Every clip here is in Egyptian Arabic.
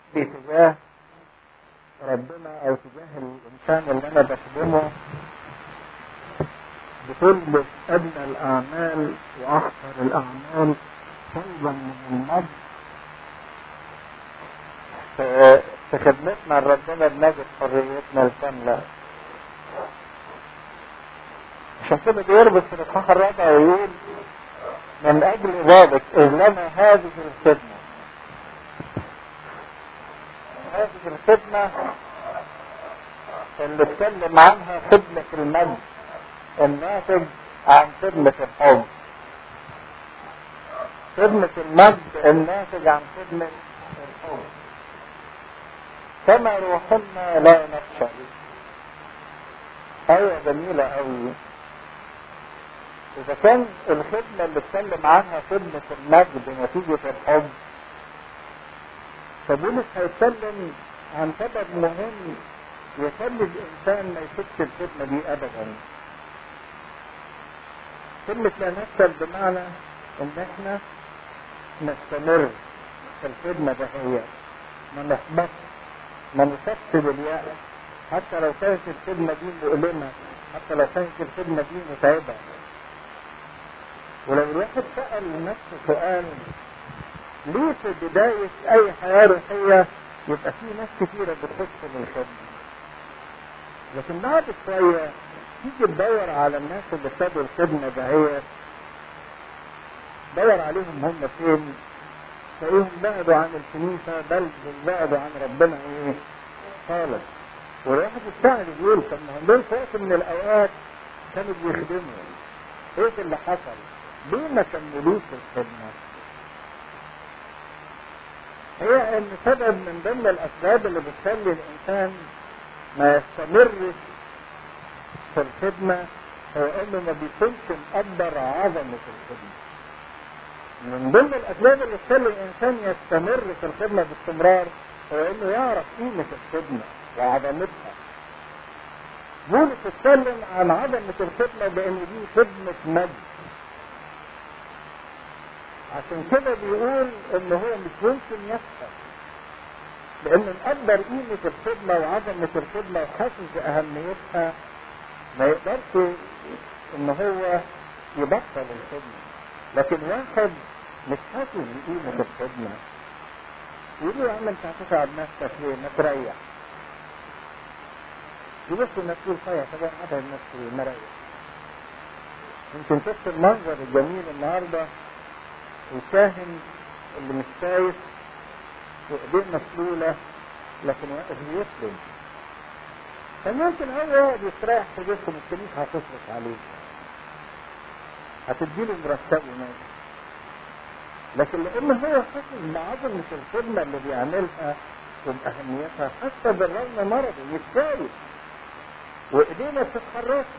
تجاه ربنا او تجاه الانسان اللي انا بخدمه بطلب ادنى الاعمال واخطر الاعمال طلبا من المجد في خدمتنا لربنا بنجد حريتنا الكامله عشان كده بيربط في الاصحاح الرابع ويقول من اجل ذلك اذ لنا هذه الخدمه هذه الخدمه اللي اتكلم عنها خدمه المجد الناتج عن خدمه الحب خدمه المجد الناتج عن خدمه الحب كما روحنا لا نخشى ايوه جميله قوي إذا كان الخدمة اللي اتكلم عنها خدمة المجد نتيجة الحب فبولس هيتكلم عن سبب مهم يخلي الإنسان ما يسيبش الخدمة دي أبدا. كلمة لا نفشل بمعنى إن إحنا نستمر في الخدمة دهية ما نحبطش ما نصبش باليأس حتى لو كانت الخدمة دي مؤلمة حتى لو كانت الخدمة دي متعبة ولو الواحد سأل نفسه سؤال ليه في بداية أي حياة روحية يبقى في ناس كتيرة بتخش من الخدمة لكن بعد شوية تيجي تدور على الناس اللي ابتدوا الخدمة دهيت دور عليهم هم فين تلاقيهم بعدوا عن الكنيسة بل بعدوا عن ربنا ايه خالص والواحد يستعجب يقول طب ما هم دول في وقت من الأوقات كانوا بيخدموا ايه اللي حصل؟ ليه ما كملوش الخدمة؟ هي ان سبب من ضمن الاسباب اللي بتخلي الانسان ما يستمرش في الخدمة هو انه ما بيكونش مقدر عظمة الخدمة. من ضمن الاسباب اللي تخلي الانسان يستمر في الخدمة باستمرار هو انه يعرف قيمة الخدمة وعظمتها. بولس اتكلم عن عظمة الخدمة بان دي خدمة مجد. عشان كده بيقول ان هو مش ممكن يفهم لان مقدر قيمة الخدمة وعظمة الخدمة وحاسس بأهميتها ما يقدرش ان هو يبطل الخدمة لكن واحد مش حاسس بقيمة الخدمة يقول له يا عم انت هتتعب نفسك ليه؟ ما تريح يبص الناس تقول طيب طب انا اتعب نفسي ليه؟ ما اريح يمكن شفت المنظر الجميل النهارده الكاهن اللي مش شايف وايديه مسلولة لكن واقف بيسلم فممكن هو يقعد يستريح في جسم الكنيسة هتصرف عليه هتديله مرتبه ماشي لكن لان هو حاسس بعظمة الخدمة اللي بيعملها وبأهميتها حتى بالرغم مرضه مش شايف وايديه ما بتتحركش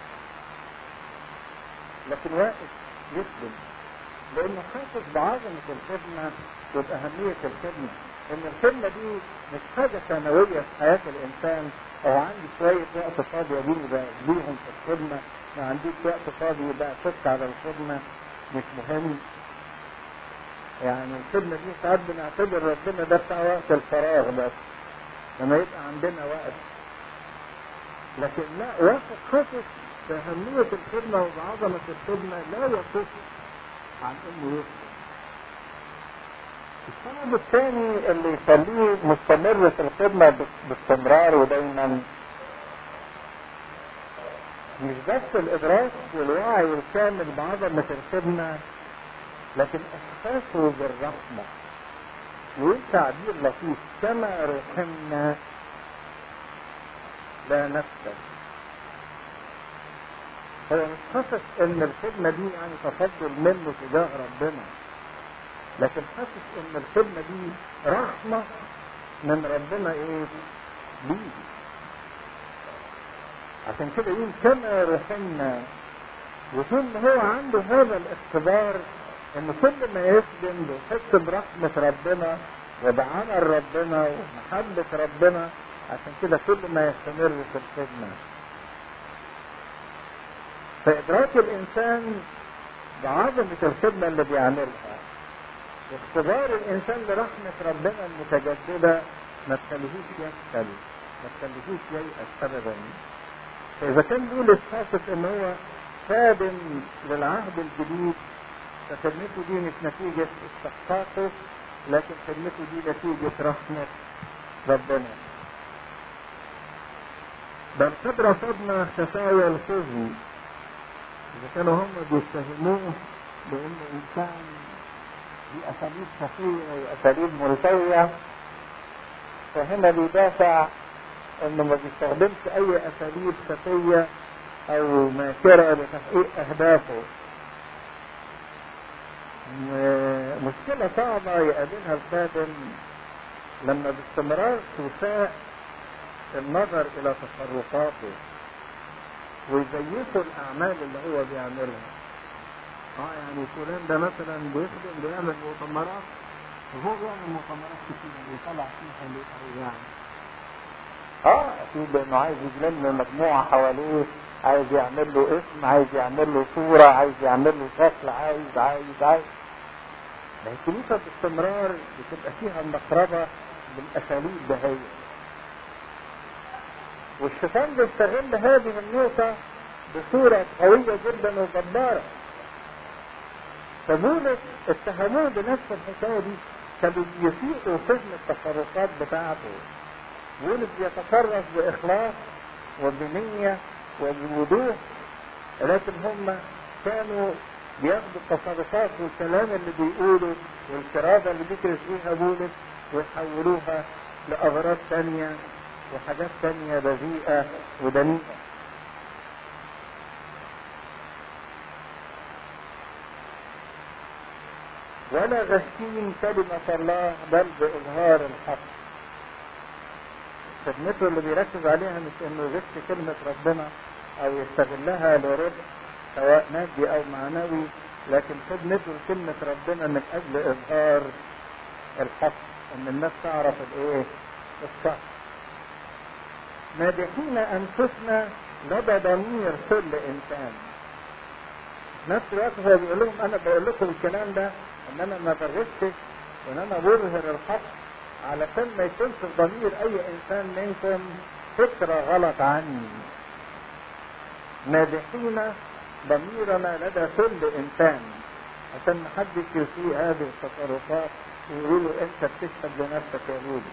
لكن واقف يسلم لانه حاسس بعظمة الخدمة وبأهمية الخدمة ان الخدمة دي مش حاجة ثانوية في حياة الانسان او عندي شوية وقت فاضي اجيب بيهم في الخدمة ما عنديش وقت فاضي يبقى اشك على الخدمة مش مهم يعني الخدمة دي ساعات بنعتبر ربنا ده بتاع وقت الفراغ بس لما يبقى عندنا وقت لكن لا واحد حاسس بأهمية الخدمة وبعظمة الخدمة لا يصف عن انه يخدم السبب الثاني اللي يخليه مستمر في الخدمة باستمرار ودايما مش بس الإدراك والوعي الكامل بعظمة الخدمة لكن إحساسه بالرحمة يقول تعبير لطيف كما رحمنا لا نفسه هو مش حاسس ان الخدمة دي يعني تفضل منه تجاه ربنا لكن حاسس ان الخدمة دي رحمة من ربنا ايه ليه عشان كده يقول كما رحمنا وطول ما هو عنده هذا الاختبار ان كل ما يخدم بيحس برحمة ربنا وبعمل ربنا ومحبة ربنا عشان كده كل ما يستمر في الخدمة فإدراك الإنسان بعظمة الخدمة اللي بيعملها واختبار الانسان لرحمة ربنا المتجددة ما تخليهوش يفشل ما تخليهوش ييأس ابدا فاذا كان بولس حاسس ان هو خادم للعهد الجديد فخدمته دي مش نتيجة استحقاقه لكن خدمته دي نتيجة رحمة ربنا بل قد رفضنا خفايا الخزي إذا كانوا هم بيتهموه بأنه إنسان بأساليب خفية وأساليب ملتوية فهنا بيدافع إنه ما بيستخدمش أي أساليب خفية أو ماكرة لتحقيق أهدافه مشكلة صعبة يقابلها الخادم لما باستمرار تساء النظر إلى تصرفاته ويزيفوا الأعمال اللي هو بيعملها. اه يعني فلان ده مثلا بيخدم بيعمل مؤتمرات وهو بيعمل مؤتمرات كتير ويطلع فيها ليه يعني. اه اكيد لانه عايز يلم مجموعه حواليه عايز يعمل له اسم عايز يعمل له صوره عايز يعمل له شكل عايز عايز عايز ما هي الكنيسه باستمرار بتبقى فيها المقربه بالاساليب دهية والشيطان بيستغل هذه النقطه بصوره قويه جدا وجباره فبولس اتهموه بنفس الحكايه دي كانوا يسيئوا فهم التصرفات بتاعته بولس بيتصرف باخلاص وبنيه وبوضوح لكن هم كانوا بياخدوا التصرفات والكلام اللي بيقوله والكرادة اللي بيكرس فيها بولس ويحولوها لأغراض تانية وحاجات تانية بذيئة ودنيئة ولا غشين كلمة الله بل بإظهار الحق خدمته اللي بيركز عليها مش انه يغش كلمة ربنا او يستغلها لربح سواء مادي او معنوي لكن خدمته لكلمة ربنا من اجل اظهار الحق ان الناس تعرف الايه الصح مادحين انفسنا لدى ضمير كل انسان نفس الوقت هو بيقول لهم انا بقول لكم الكلام ده ان انا ما بغشش وان انا بظهر الحق علشان ما يكونش في ضمير اي انسان منكم فكرة غلط عني مادحين ضميرنا لدى كل انسان عشان محدش يسيء هذه التصرفات ويقول له انت بتشهد لنفسك يا لولي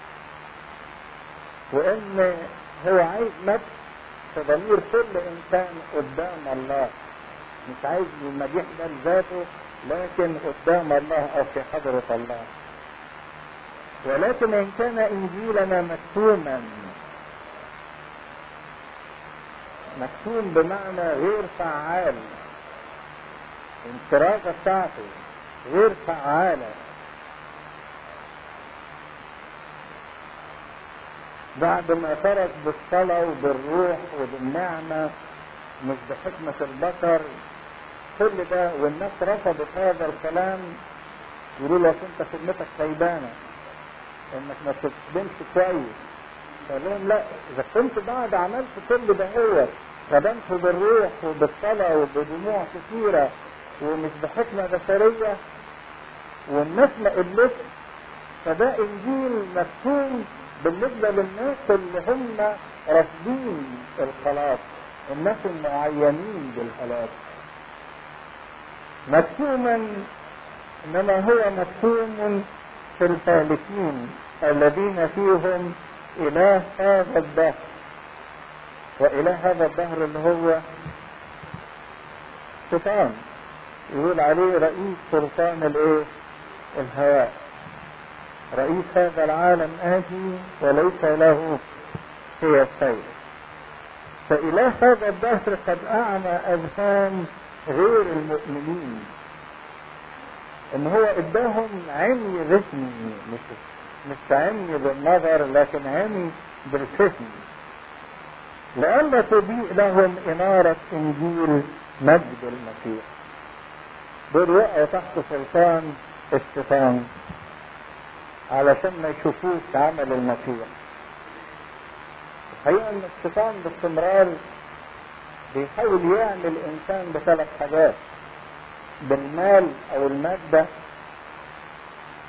وان هو عايز نفس في ضمير كل انسان قدام الله مش عايز المديح ده لذاته لكن قدام الله او في حضرة الله ولكن ان كان انجيلنا مكتوما مكتوم بمعنى غير فعال الكراسة بتاعته غير فعالة بعد ما ترك بالصلاة وبالروح وبالنعمة مش بحكمة البشر كل ده والناس رفضت هذا الكلام يقولوا لك انت خدمتك خيبانه انك ما بتخدمش كويس قال لهم لا اذا كنت بعد عملت كل ده هو خدمت بالروح وبالصلاه وبدموع كثيره ومش بحكمه بشريه والناس ما قلتش فده انجيل مكتوم بالنسبه للناس اللي هم رافضين الخلاص الناس المعينين بالهلاك مكتوما انما هو مكتوم في الهالكين الذين فيهم اله هذا الدهر واله هذا الدهر اللي هو شيطان يقول عليه رئيس سلطان الايه الهواء رئيس هذا العالم آتي وليس له هي السيد فإله هذا الدهر قد أعمى أذهان غير المؤمنين ان هو اداهم عمي ذهني مش مش عمي بالنظر لكن عمي بالفهم لئلا تضيء لهم إنارة إنجيل مجد المسيح دول وقعوا تحت سلطان الشيطان علشان ما يشوفوش عمل المسيح الحقيقة ان الشيطان باستمرار بيحاول يعمل انسان بثلاث حاجات بالمال او المادة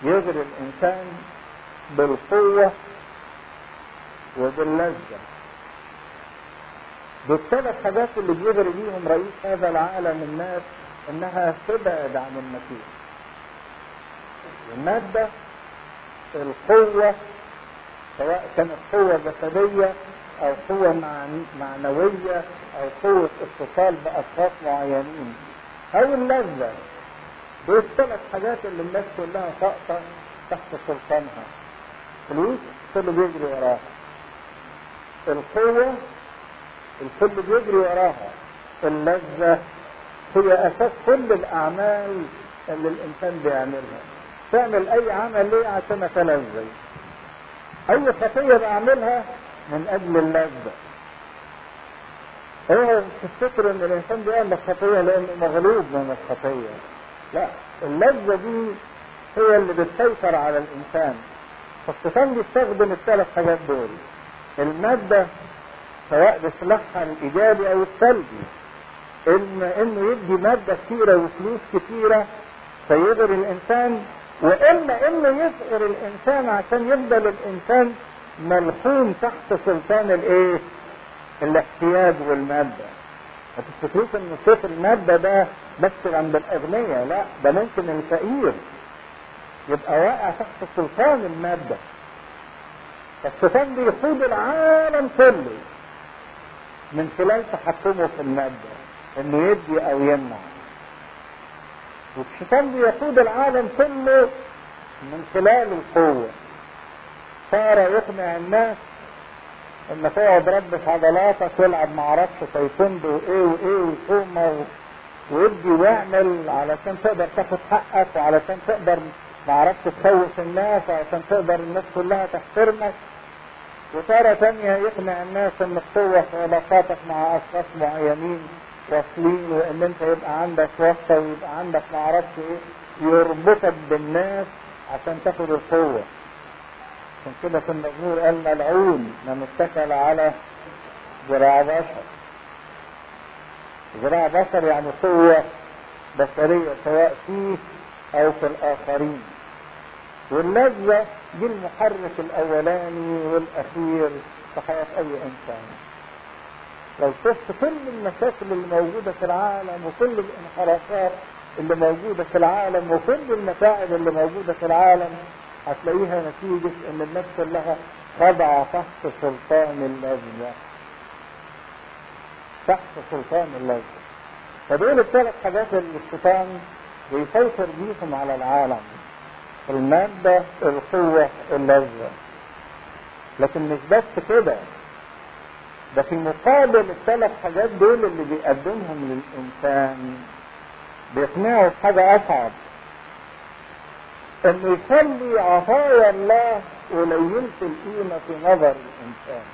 يغري الإنسان بالقوة وباللذة بالثلاث حاجات اللي بيغري بيهم رئيس هذا العالم الناس انها تبعد عن المسيح المادة القوة سواء كانت قوة جسدية أو قوة معنوية أو قوة اتصال بأشخاص معينين أو اللذة دول الثلاث حاجات اللي الناس كلها ساقطة تحت سلطانها فلوس كله بيجري وراها القوة الكل بيجري وراها اللذة هي أساس كل الأعمال اللي الإنسان بيعملها تعمل أي عمل ليه عشان أتلذذ أي خطية بعملها من أجل اللذة هو تفتكر إن الإنسان بيعمل خطية لأنه مغلوب من الخطية لا اللذة دي هي اللي بتسيطر على الإنسان فالشيطان بيستخدم الثلاث حاجات دول المادة سواء بسلاحها الإيجابي أو السلبي إن إنه يدي مادة كتيرة وفلوس كتيرة فيغري الإنسان وإما إنه يفقر الإنسان عشان يفضل الإنسان ملحوم تحت سلطان الإيه؟ الاحتياج والمادة. ما تفتكروش إن صوت المادة ده بس عند الأغنياء، لا ده ممكن الفقير يبقى واقع تحت سلطان المادة. فالشيطان بيقود العالم كله من خلال تحكمه في المادة انه يدي او يمنع والشيطان بيقود العالم كله من خلال القوة صار يقنع الناس ان تقعد ربش عضلاتك والعب معرفش تايكوندو وايه وايه وكوما ويدي ويعمل علشان تقدر تاخد حقك وعلشان تقدر معرفش تخوف الناس وعشان تقدر الناس كلها تحترمك وتارة تانية يقنع الناس ان القوة في علاقاتك مع اشخاص معينين واصلين وان انت يبقى عندك واسطة ويبقى عندك معرفش ايه يربطك بالناس عشان تاخد القوة عشان كده في المزمور قال ملعون من اتكل على ذراع بشر ذراع بشر يعني قوة بشرية سواء فيه او في الاخرين واللذة دي المحرك الاولاني والاخير في حياة اي انسان لو شفت كل المشاكل اللي موجودة في العالم وكل الانحرافات اللي موجودة في العالم وكل المتاعب اللي موجودة في العالم هتلاقيها نتيجة ان الناس كلها خاضعة تحت سلطان اللذة تحت سلطان اللذة فدول الثلاث حاجات اللي الشيطان بيسيطر بيهم على العالم المادة القوة اللذة لكن مش بس كده ده في مقابل الثلاث حاجات دول اللي بيقدمهم للإنسان بيقنعه بحاجة أصعب إنه يخلي عطايا الله قليلة القيمة في نظر الإنسان.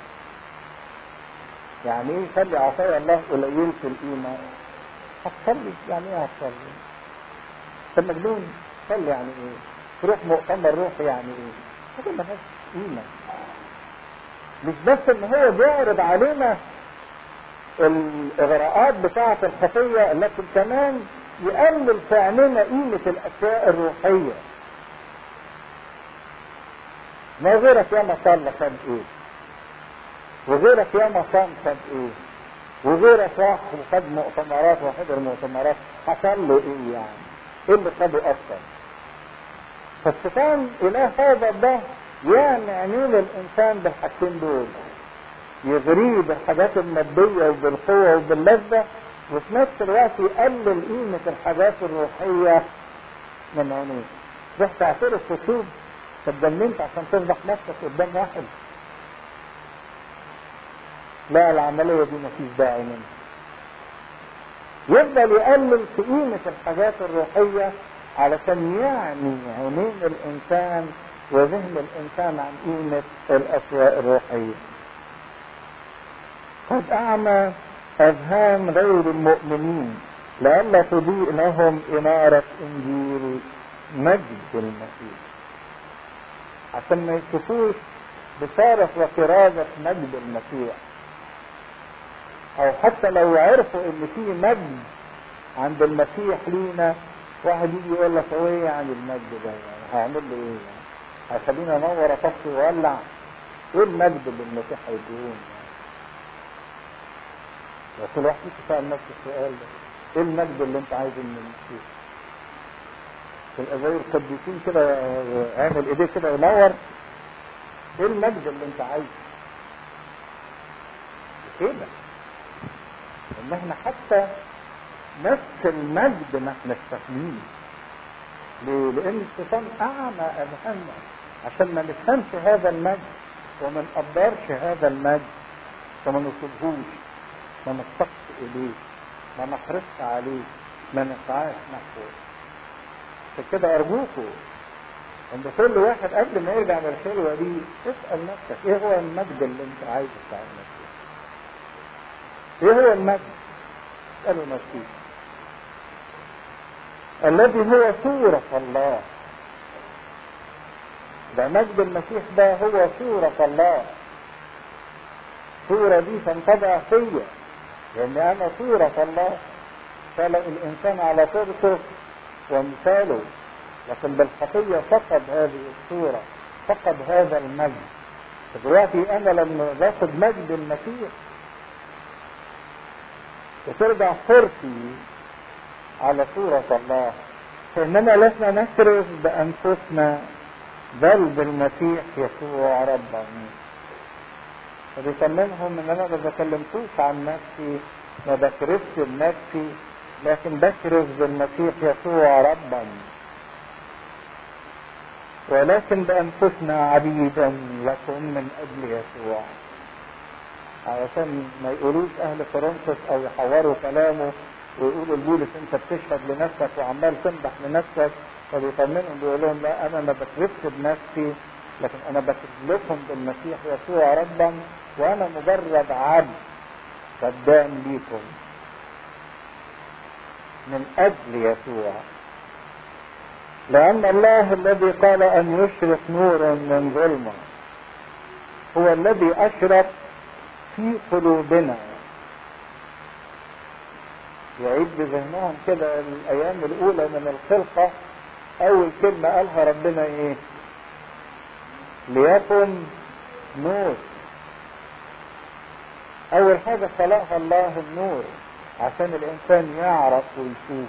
يعني إيه يخلي عطايا الله قليلة القيمة؟ هتصلي يعني إيه هتصلي؟ أنت مجنون تصلي يعني إيه؟ تروح مؤتمر روحي يعني إيه؟ حاجة ملهاش قيمة. مش بس ان هو بيعرض علينا الاغراءات بتاعة الخطية لكن كمان يقلل في عينينا قيمة الاشياء الروحية ما غيرك ياما صلى خد ايه وغيرك ياما صام خد ايه وغيرك راح وخد مؤتمرات وحضر مؤتمرات حصل له ايه يعني ايه اللي خده اكتر فالشيطان اله هذا ده يعني عينين الانسان بالحاجتين دول يغريه بالحاجات المادية وبالقوة وباللذة وفي نفس الوقت يقلل قيمة الحاجات الروحية من عينيه تروح تعترف وتشوف اتجننت عشان تفضح نفسك قدام واحد لا العملية دي مفيش داعي منها يفضل يقلل في قيمة الحاجات الروحية علشان يعني عينين الإنسان وذهن الإنسان عن قيمة الأشياء الروحية قد أعمى أذهان غير المؤمنين لئلا تضيء لهم إنارة إنجيل مجد المسيح عشان ما يشوفوش بشارة وكرازة مجد المسيح أو حتى لو عرفوا إن في مجد عند المسيح لينا واحد يجي يقول لك هو إيه يعني المجد ده يعني هعمل له ايه هيخليني انور اطفي واولع ايه المجد اللي المسيح هيديهوني لو كل واحد فيكم سأل نفس السؤال ده ايه المجد اللي انت عايزه من المسيح تبقى زي القديسين كده عامل ايديه كده ينور ايه المجد اللي انت عايزه كده ان احنا حتى نفس المجد ما احنا فاهمين ليه؟ لان الشيطان اعمى اذهاننا عشان ما نفهمش هذا المجد وما نقدرش هذا المجد وما نطلبهوش ما نفتقش اليه ما نحرصش عليه ما نسعاش نحوه عشان كده ارجوكم ان كل واحد قبل ما يرجع من الخلوه دي اسال نفسك ايه هو المجد اللي انت عايزه بتاع المسيح ايه هو المجد اساله المسيح الذي هو صورة الله ده مجد المسيح ده هو صورة الله صورة دي تنطبع فيا لأن أنا صورة الله خلق الإنسان على صورته ومثاله لكن بالخطية فقد هذه الصورة فقد هذا المجد دلوقتي أنا لما باخد مجد المسيح وترجع صورتي على صورة الله فإننا لسنا نكرز بأنفسنا بل بالمسيح يسوع ربنا فبيطمنهم ان انا ما بكلمكوش عن نفسي ما بكرزش بنفسي لكن بكرز بالمسيح يسوع ربا ولكن بانفسنا عبيدا لكم من اجل يسوع علشان ما يقولوش اهل كورنثوس او يحوروا كلامه ويقولوا لبولس انت بتشهد لنفسك وعمال تمدح لنفسك فبيطمنهم بيقول لهم لا انا ما بكذبش بنفسي لكن انا بكذبكم بالمسيح يسوع ربا وانا مجرد عبد خدام ليكم من اجل يسوع لان الله الذي قال ان يشرق نور من ظلمه هو الذي اشرق في قلوبنا يعيد بذهنهم كده الايام الاولى من الخلقه اول كلمه قالها ربنا ايه ليكن نور اول حاجه خلقها الله النور عشان الانسان يعرف ويشوف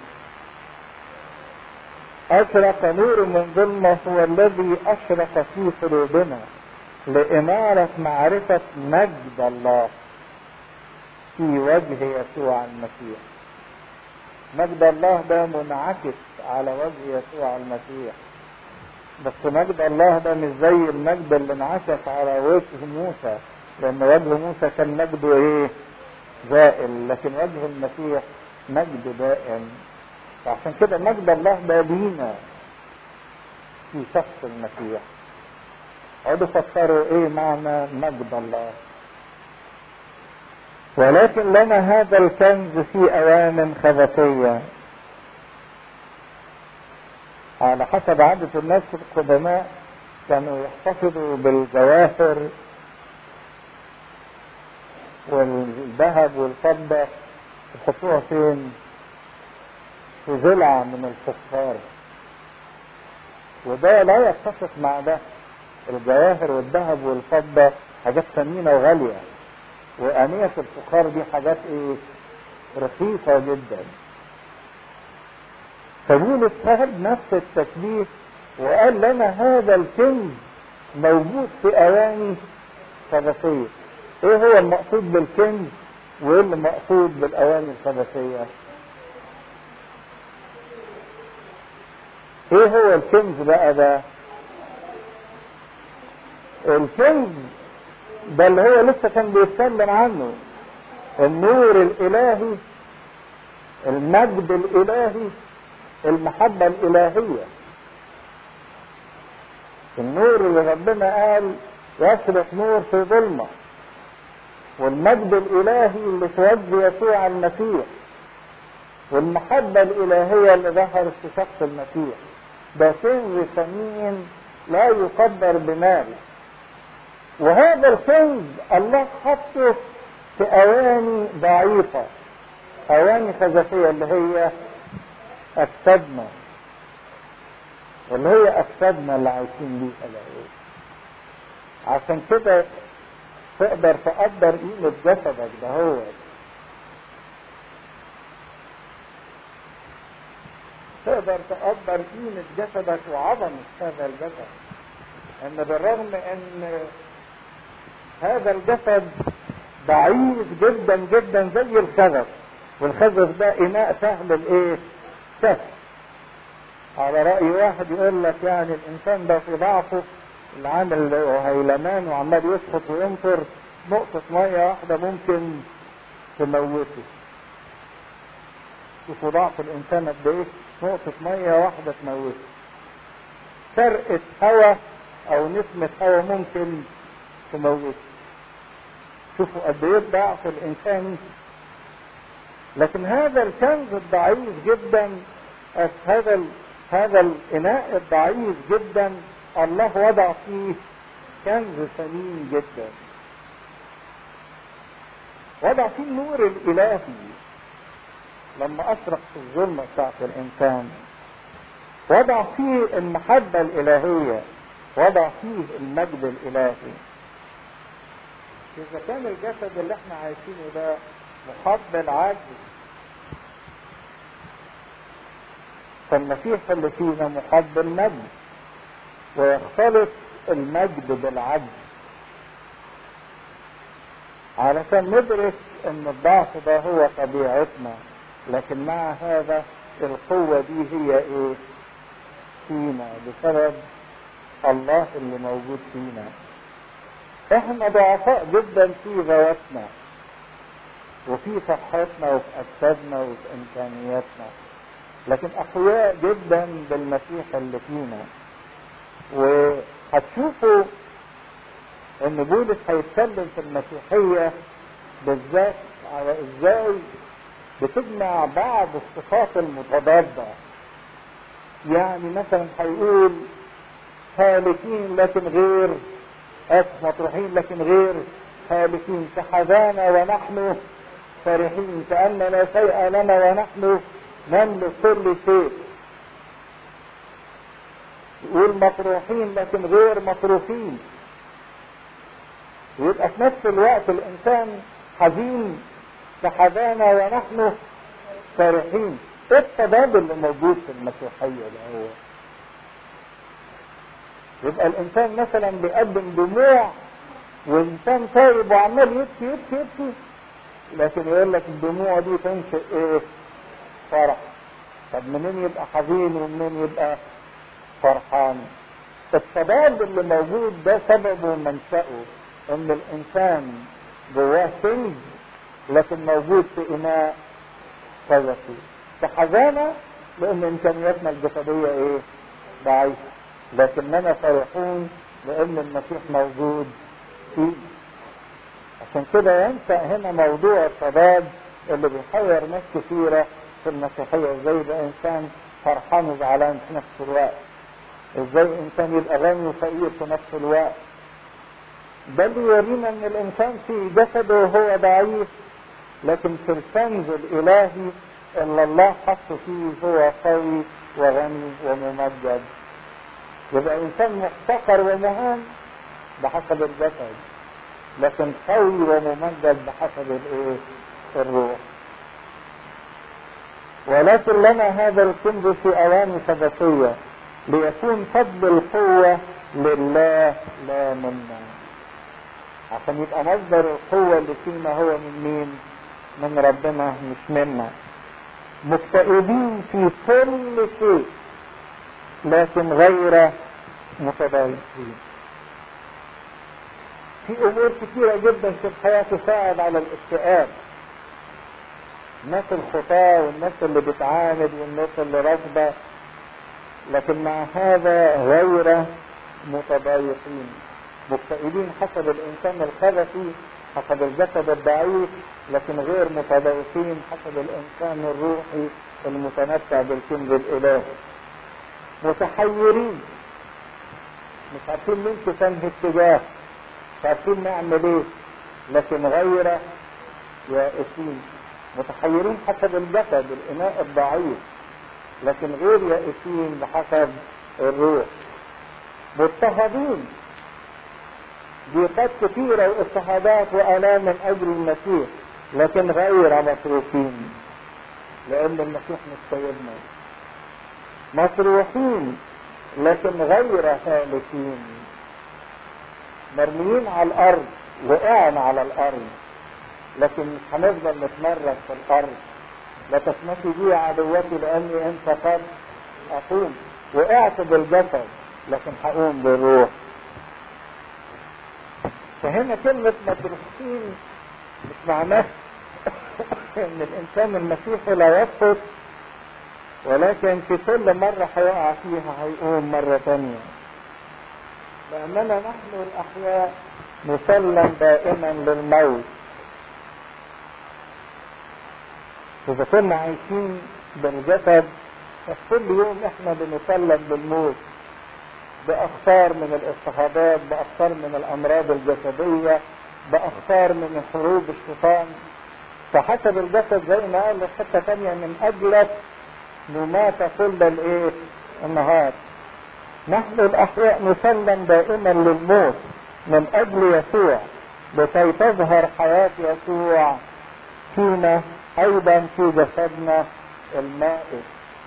اشرق نور من ظلمه هو الذي اشرق في قلوبنا لإمارة معرفة مجد الله في وجه يسوع المسيح مجد الله ده منعكس على وجه يسوع المسيح بس مجد الله ده مش زي المجد اللي انعكس على وجه موسى لان وجه موسى كان مجده ايه زائل لكن وجه المسيح مجد دائم فعشان كده مجد الله ده لينا في شخص المسيح اقعدوا فكروا ايه معنى مجد الله ولكن لنا هذا الكنز في اوان خبثيه على حسب عادة الناس القدماء كانوا يحتفظوا بالجواهر والذهب والفضة يحطوها فين؟ في ضلع من الفخار وده لا يتفق مع ده الجواهر والذهب والفضة حاجات ثمينة وغالية وآنية الفخار دي حاجات ايه رخيصة جدا فبولس خد نفس التشبيه وقال لنا هذا الكنز موجود في اواني خبثية ايه هو المقصود بالكنز وايه اللي مقصود بالاواني الخبثية ايه هو الكنز بقى ده الكنز ده اللي هو لسه كان بيتكلم عنه النور الالهي المجد الالهي المحبة الالهية النور اللي ربنا قال يشرق نور في ظلمة والمجد الالهي اللي في وجه يسوع المسيح والمحبة الالهية اللي ظهرت في شخص المسيح ده كنز ثمين لا يقدر بمال وهذا الكنز الله حطه في اواني ضعيفة اواني خزفية اللي هي اجسادنا اللي هي أجسادنا اللي عايشين بيها الآن عشان كده تقدر تقدر قيمة جسدك ده هو تقدر تقدر قيمة جسدك وعظمة هذا الجسد ان بالرغم ان هذا الجسد ضعيف جدا جدا زي الخزف والخزف ده اناء سهل الايه سهل على رأي واحد يقول لك يعني الانسان ده في ضعفه اللي عامل هيلمان وعمال يسقط وينطر نقطة مية واحدة ممكن تموته شوفوا ضعف الانسان قد ايه نقطة مية واحدة تموته فرقة هواء او نسمة هواء ممكن تموته شوفوا قد ايه ضعف الانسان لكن هذا الكنز الضعيف جدا هذا هذا الاناء الضعيف جدا الله وضع فيه كنز ثمين جدا وضع فيه النور الالهي لما اشرق في الظلمة بتاعت الانسان وضع فيه المحبة الالهية وضع فيه المجد الالهي اذا كان الجسد اللي احنا عايشينه ده محب العجز فالمسيح اللي فينا محب المجد ويختلط المجد بالعجز علشان ندرك ان الضعف ده هو طبيعتنا لكن مع هذا القوة دي هي ايه فينا بسبب الله اللي موجود فينا احنا ضعفاء جدا في ذواتنا وفي صحتنا وفي اجسادنا وفي امكانياتنا لكن اقوياء جدا بالمسيح اللي فينا وهتشوفوا ان بولس هيتكلم في المسيحية بالذات على ازاي بتجمع بعض الصفات المتضادة يعني مثلا هيقول هالكين لكن غير اسف مطروحين لكن غير هالكين كحذانا ونحن فرحين كأن لا شيء لنا ونحن نملك كل شيء يقول مطروحين لكن غير مطروحين ويبقى في نفس الوقت الانسان حزين كحزانة ونحن فرحين ايه التضاد اللي موجود في المسيحية ده هو يبقى الانسان مثلا بيقدم دموع وانسان تايب وعمال يبكي يبكي يبكي لكن يقول لك الدموع دي تنشئ ايه فرح طب منين يبقى حزين ومنين يبقى فرحان التضاد اللي موجود ده سببه ومنشأه ان الانسان جواه كنز لكن موجود في اناء قذفي كحزانة لان امكانياتنا الجسدية ايه ضعيفة لكننا فرحون لان المسيح موجود فيه عشان كده ينشأ هنا موضوع التضاد اللي بيحير ناس كثيرة في المسيحية ازاي يبقى انسان فرحان وزعلان في نفس الوقت ازاي انسان يبقى غني وفقير في نفس الوقت ده اللي يورينا ان الانسان في جسده هو ضعيف لكن في الكنز الالهي اللي الله حط فيه هو قوي وغني وممجد يبقى انسان محتقر ومهان بحسب الجسد لكن قوي وممجد بحسب الايه الروح ولكن لنا هذا الكنز في اواني سبتيه ليكون فضل القوه لله لا منا عشان يبقى مصدر القوة اللي فينا هو من مين من ربنا مش منا مكتئبين في كل شيء لكن غير متضايقين في امور كثيرة جدا في الحياة تساعد على الاكتئاب الناس الخطاة والناس اللي بتعاند والناس اللي رافضة لكن مع هذا غير متضايقين مكتئبين حسب الانسان الخبثي حسب الجسد الضعيف لكن غير متضايقين حسب الانسان الروحي المتمتع بالكنز الالهي متحيرين مش عارفين مين تنهي اتجاه مش عارفين نعمل ايه لكن غير يائسين متحيرين حسب الجسد الاناء الضعيف لكن غير يائسين بحسب الروح مضطهدين ضيقات كثيرة واضطهادات وآلام من أجل المسيح لكن غير مصروفين لأن المسيح مش سيدنا مصروحين لكن غير هالكين مرميين على الأرض وقعنا على الأرض لكن مش هنفضل نتمرد في الأرض لا تسمحي بي عدوتي لأني أنت قد أقوم وقعت بالجسد لكن هقوم بالروح فهنا كلمة مدروسين مش معناه ان الانسان المسيحي لا يسقط ولكن في كل مرة هيقع فيها هيقوم مرة تانية لأننا نحن الأحياء نسلم دائما للموت إذا كنا عايشين بالجسد فكل يوم احنا بنسلم بالموت بأخطار من الاضطهادات بأخطار من الأمراض الجسدية بأخطار من حروب الشيطان فحسب الجسد زي ما قال حتة تانية من أجلك نمات كل الايه النهار نحن الأحياء نسلم دائما للموت من أجل يسوع لكي تظهر حياة يسوع فينا أيضا في جسدنا المائت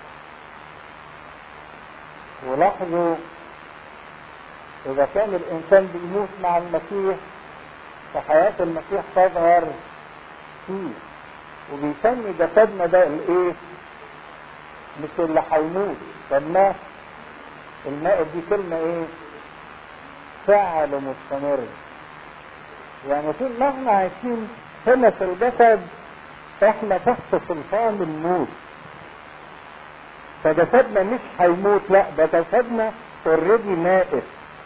ولاحظوا إذا كان الإنسان بيموت مع المسيح فحياة المسيح تظهر فيه وبيسمي جسدنا ده الإيه؟ مش اللي هيموت الماء الماء دي كلمة إيه؟ فعل مستمر يعني طول ما احنا عايشين هنا في الجسد احنا تحت سلطان الموت فجسدنا مش هيموت لا ده جسدنا اوريدي مائت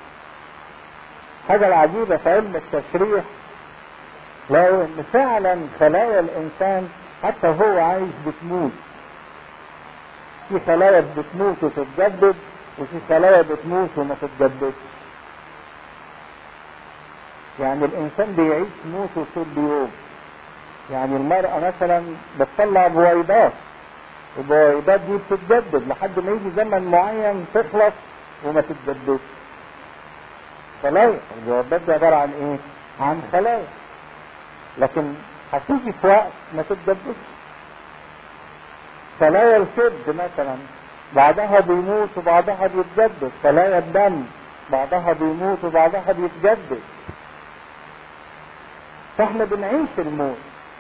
حاجة العجيبة في علم التشريح لو ان فعلا خلايا الانسان حتى هو عايش بتموت في خلايا بتموت وتتجدد وفي خلايا بتموت وما تتجددش يعني الانسان بيعيش موته كل يوم يعني المرأة مثلا بتطلع بويضات البويضات دي بتتجدد لحد ما يجي زمن معين تخلص وما تتجددش خلايا البويضات دي عبارة عن ايه؟ عن خلايا لكن هتيجي في وقت ما تتجددش خلايا الكبد مثلا بعضها بيموت وبعضها بيتجدد خلايا الدم بعضها بيموت وبعضها بيتجدد فاحنا بنعيش الموت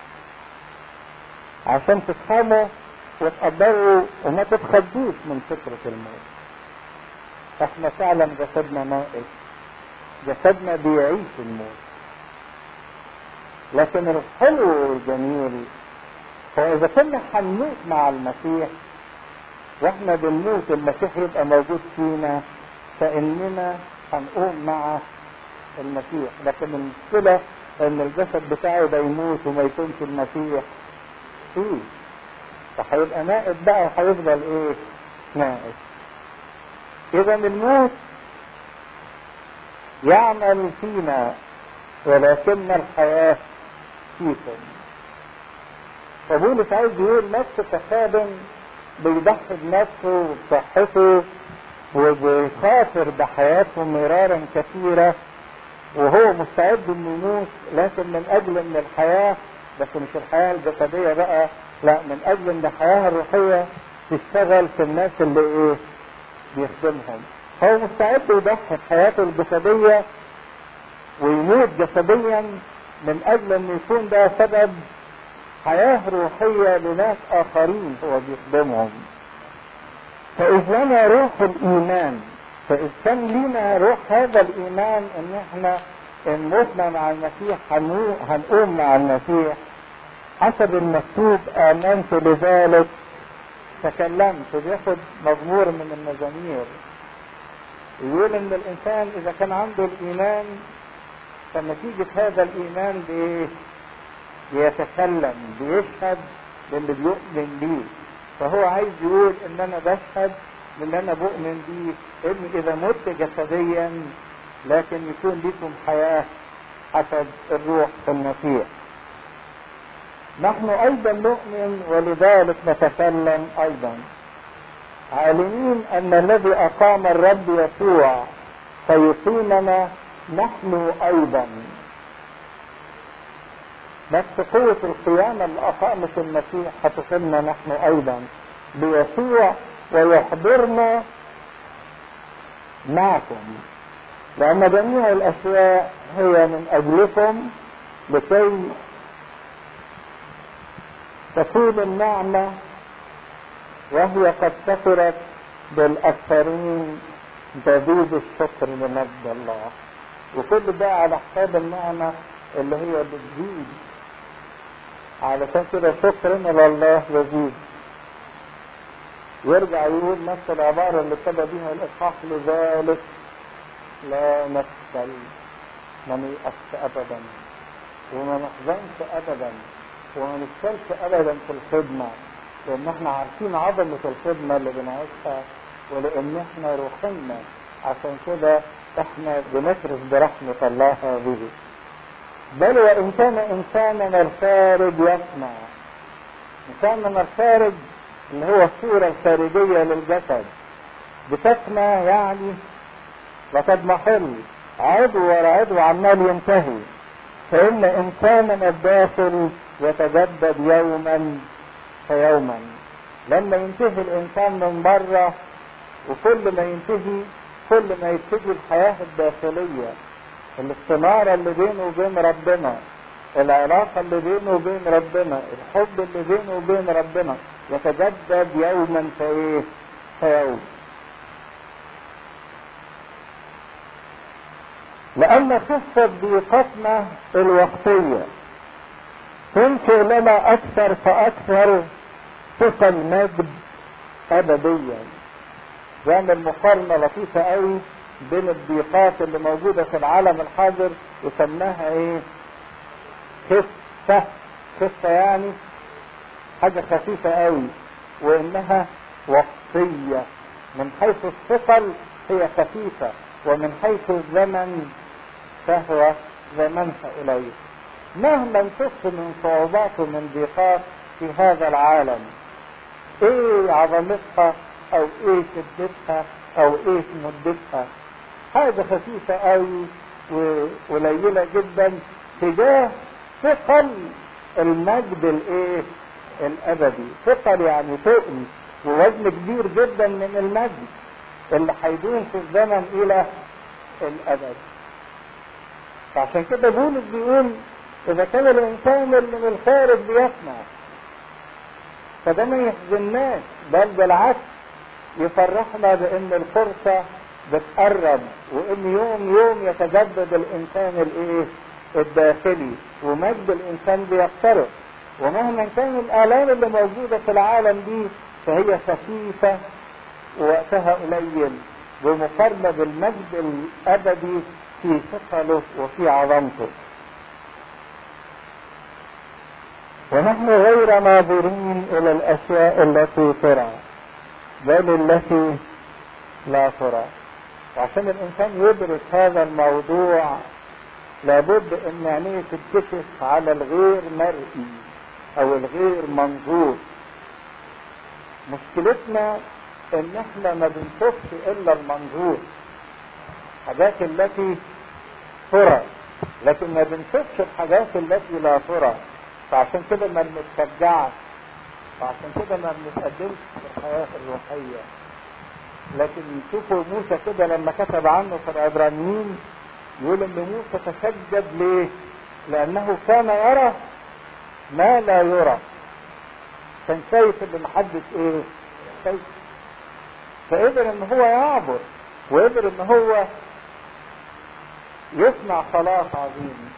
عشان تفهموا وتقدروا وما تتخضوش من فكرة الموت احنا فعلا جسدنا مائت جسدنا بيعيش الموت لكن الحلو والجميل هو اذا كنا هنموت مع المسيح واحنا بنموت المسيح يبقى موجود فينا فاننا هنقوم مع المسيح لكن المشكلة ان الجسد بتاعي ده يموت وما يكونش المسيح فيه فهيبقى مائت بقى وهيفضل ايه مائت اذا الموت يعمل فينا ولكن الحياة فيكم فبولس عايز يقول نفس التخادم بيضحي بنفسه وبصحته وبيخاطر بحياته مرارا كثيرة وهو مستعد انه يموت لكن من اجل ان الحياة بس مش الحياة الجسدية بقى لا من اجل ان الحياة الروحية تشتغل في الناس اللي ايه بيخدمهم هو مستعد يضحي بحياته الجسدية ويموت جسديا من اجل ان يكون ده سبب حياة روحية لناس اخرين هو بيخدمهم فاذ لنا روح الايمان فاذ كان لنا روح هذا الايمان ان احنا ان متنا مع المسيح هنقوم مع المسيح حسب المكتوب امنت بذلك تكلمت بياخد مزمور من المزامير يقول ان الانسان اذا كان عنده الايمان فنتيجة هذا الايمان بايه بيتكلم بيشهد للي بيؤمن بيه فهو عايز يقول ان انا بشهد ان انا بؤمن بيه ان اذا مت جسديا لكن يكون لكم حياة حسب الروح في المسيح نحن ايضا نؤمن ولذلك نتكلم ايضا عالمين ان الذي اقام الرب يسوع سيقيمنا نحن ايضا بس قوة القيامة اللي أقامت المسيح هتقيمنا نحن أيضا بيسوع ويحضرنا معكم لأن جميع الأشياء هي من أجلكم لكي تكون النعمة وهي قد كثرت بالأكثرين تزيد الشكر لمجد الله وكل ده على حساب النعمة اللي هي بتزيد علشان كده شكرنا لله يزيد يرجع يقول نفس العبارة اللي ابتدى بيها الإصحاح لذلك لا نفشل ما نيأس أبدا وما نحزنش أبدا وما نفشلش أبدا في الخدمة لأن احنا عارفين عظمة الخدمة اللي بنعيشها ولأن احنا روحنا عشان كده احنا بنكرس برحمة الله هذه بل وإن كان إنساننا الخارج يسمع إنساننا الخارج اللي هو الصورة الخارجية للجسد بتسمع يعني لقد محل عضو ورا عضو عمال ينتهي فإن إنساننا الداخل يتجدد يوما فيوما لما ينتهي الإنسان من بره وكل ما ينتهي كل ما يبتدي الحياة الداخلية الاستنارة اللي بينه وبين ربنا العلاقة اللي بينه وبين ربنا الحب اللي بينه وبين ربنا يتجدد يوما فايه فيوم لأن قصة ضيقتنا الوقتية تنشئ لنا أكثر فأكثر ثقل مجد أبديا بيعمل مقارنة لطيفة قوي بين الضيقات اللي موجودة في العالم الحاضر وسماها ايه خفة خفة يعني حاجة خفيفة قوي وانها وقتية من حيث الثقل هي خفيفة ومن حيث الزمن فهو زمنها قليل مهما تخف من صعوبات ومن ضيقات في هذا العالم ايه عظمتها او ايه شدتها او ايه مدتها حاجة خفيفة قوي وقليلة جدا تجاه ثقل المجد الايه الابدي ثقل يعني ثقل ووزن كبير جدا من المجد اللي هيدوم في الزمن الى الابد فعشان كده بولس بيقول اذا كان الانسان اللي من الخارج بيسمع فده ما يحزنناش بل بالعكس يفرحنا بان الفرصة بتقرب وان يوم يوم يتجدد الانسان الايه الداخلي ومجد الانسان بيقترب ومهما كان الالام اللي موجودة في العالم دي فهي خفيفة ووقتها قليل بمقارنة بالمجد الابدي في ثقله وفي عظمته ونحن غير ناظرين الى الاشياء التي ترى بل التي لا ترى وعشان الانسان يدرك هذا الموضوع لابد ان عينيه تتكشف على الغير مرئي او الغير منظور مشكلتنا ان احنا ما بنشوفش الا المنظور الحاجات التي ترى لكن ما بنشوفش الحاجات التي لا ترى فعشان كده ما بنتشجعش وعشان كده ما بنتقدمش في الحياة الروحية لكن شوفوا موسى كده لما كتب عنه في العبرانيين يقول ان موسى تشدد ليه لانه كان يرى ما لا يرى كان شايف اللي محدش ايه شايف فقدر ان هو يعبر وقدر ان هو يصنع خلاص عظيم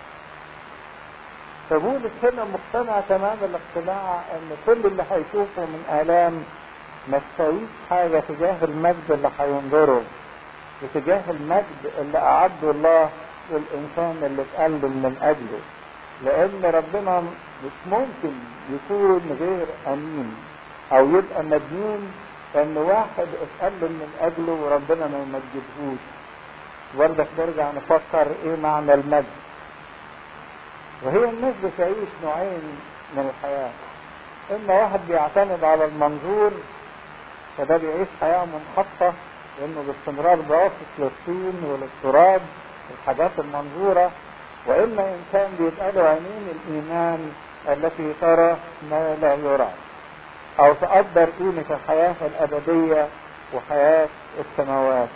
فبولس هنا مقتنع تمام الاقتناع ان كل اللي هيشوفه من الام ما تساويش حاجه تجاه المجد اللي هينظره وتجاه المجد اللي اعده الله للانسان اللي اتقلل من اجله لان ربنا مش ممكن يكون غير امين او يبقى مديون ان واحد اتقلل من اجله وربنا ما يمجدهوش برضك نرجع نفكر ايه معنى المجد وهي الناس بتعيش نوعين من الحياة اما واحد بيعتمد على المنظور فده بيعيش حياة منحطة لأنه باستمرار باصص للطين وللتراب والحاجات المنظورة وإما إنسان بيبقى له عينين الإيمان التي ترى ما لا يرى أو تقدر قيمة الحياة الأبدية وحياة السماوات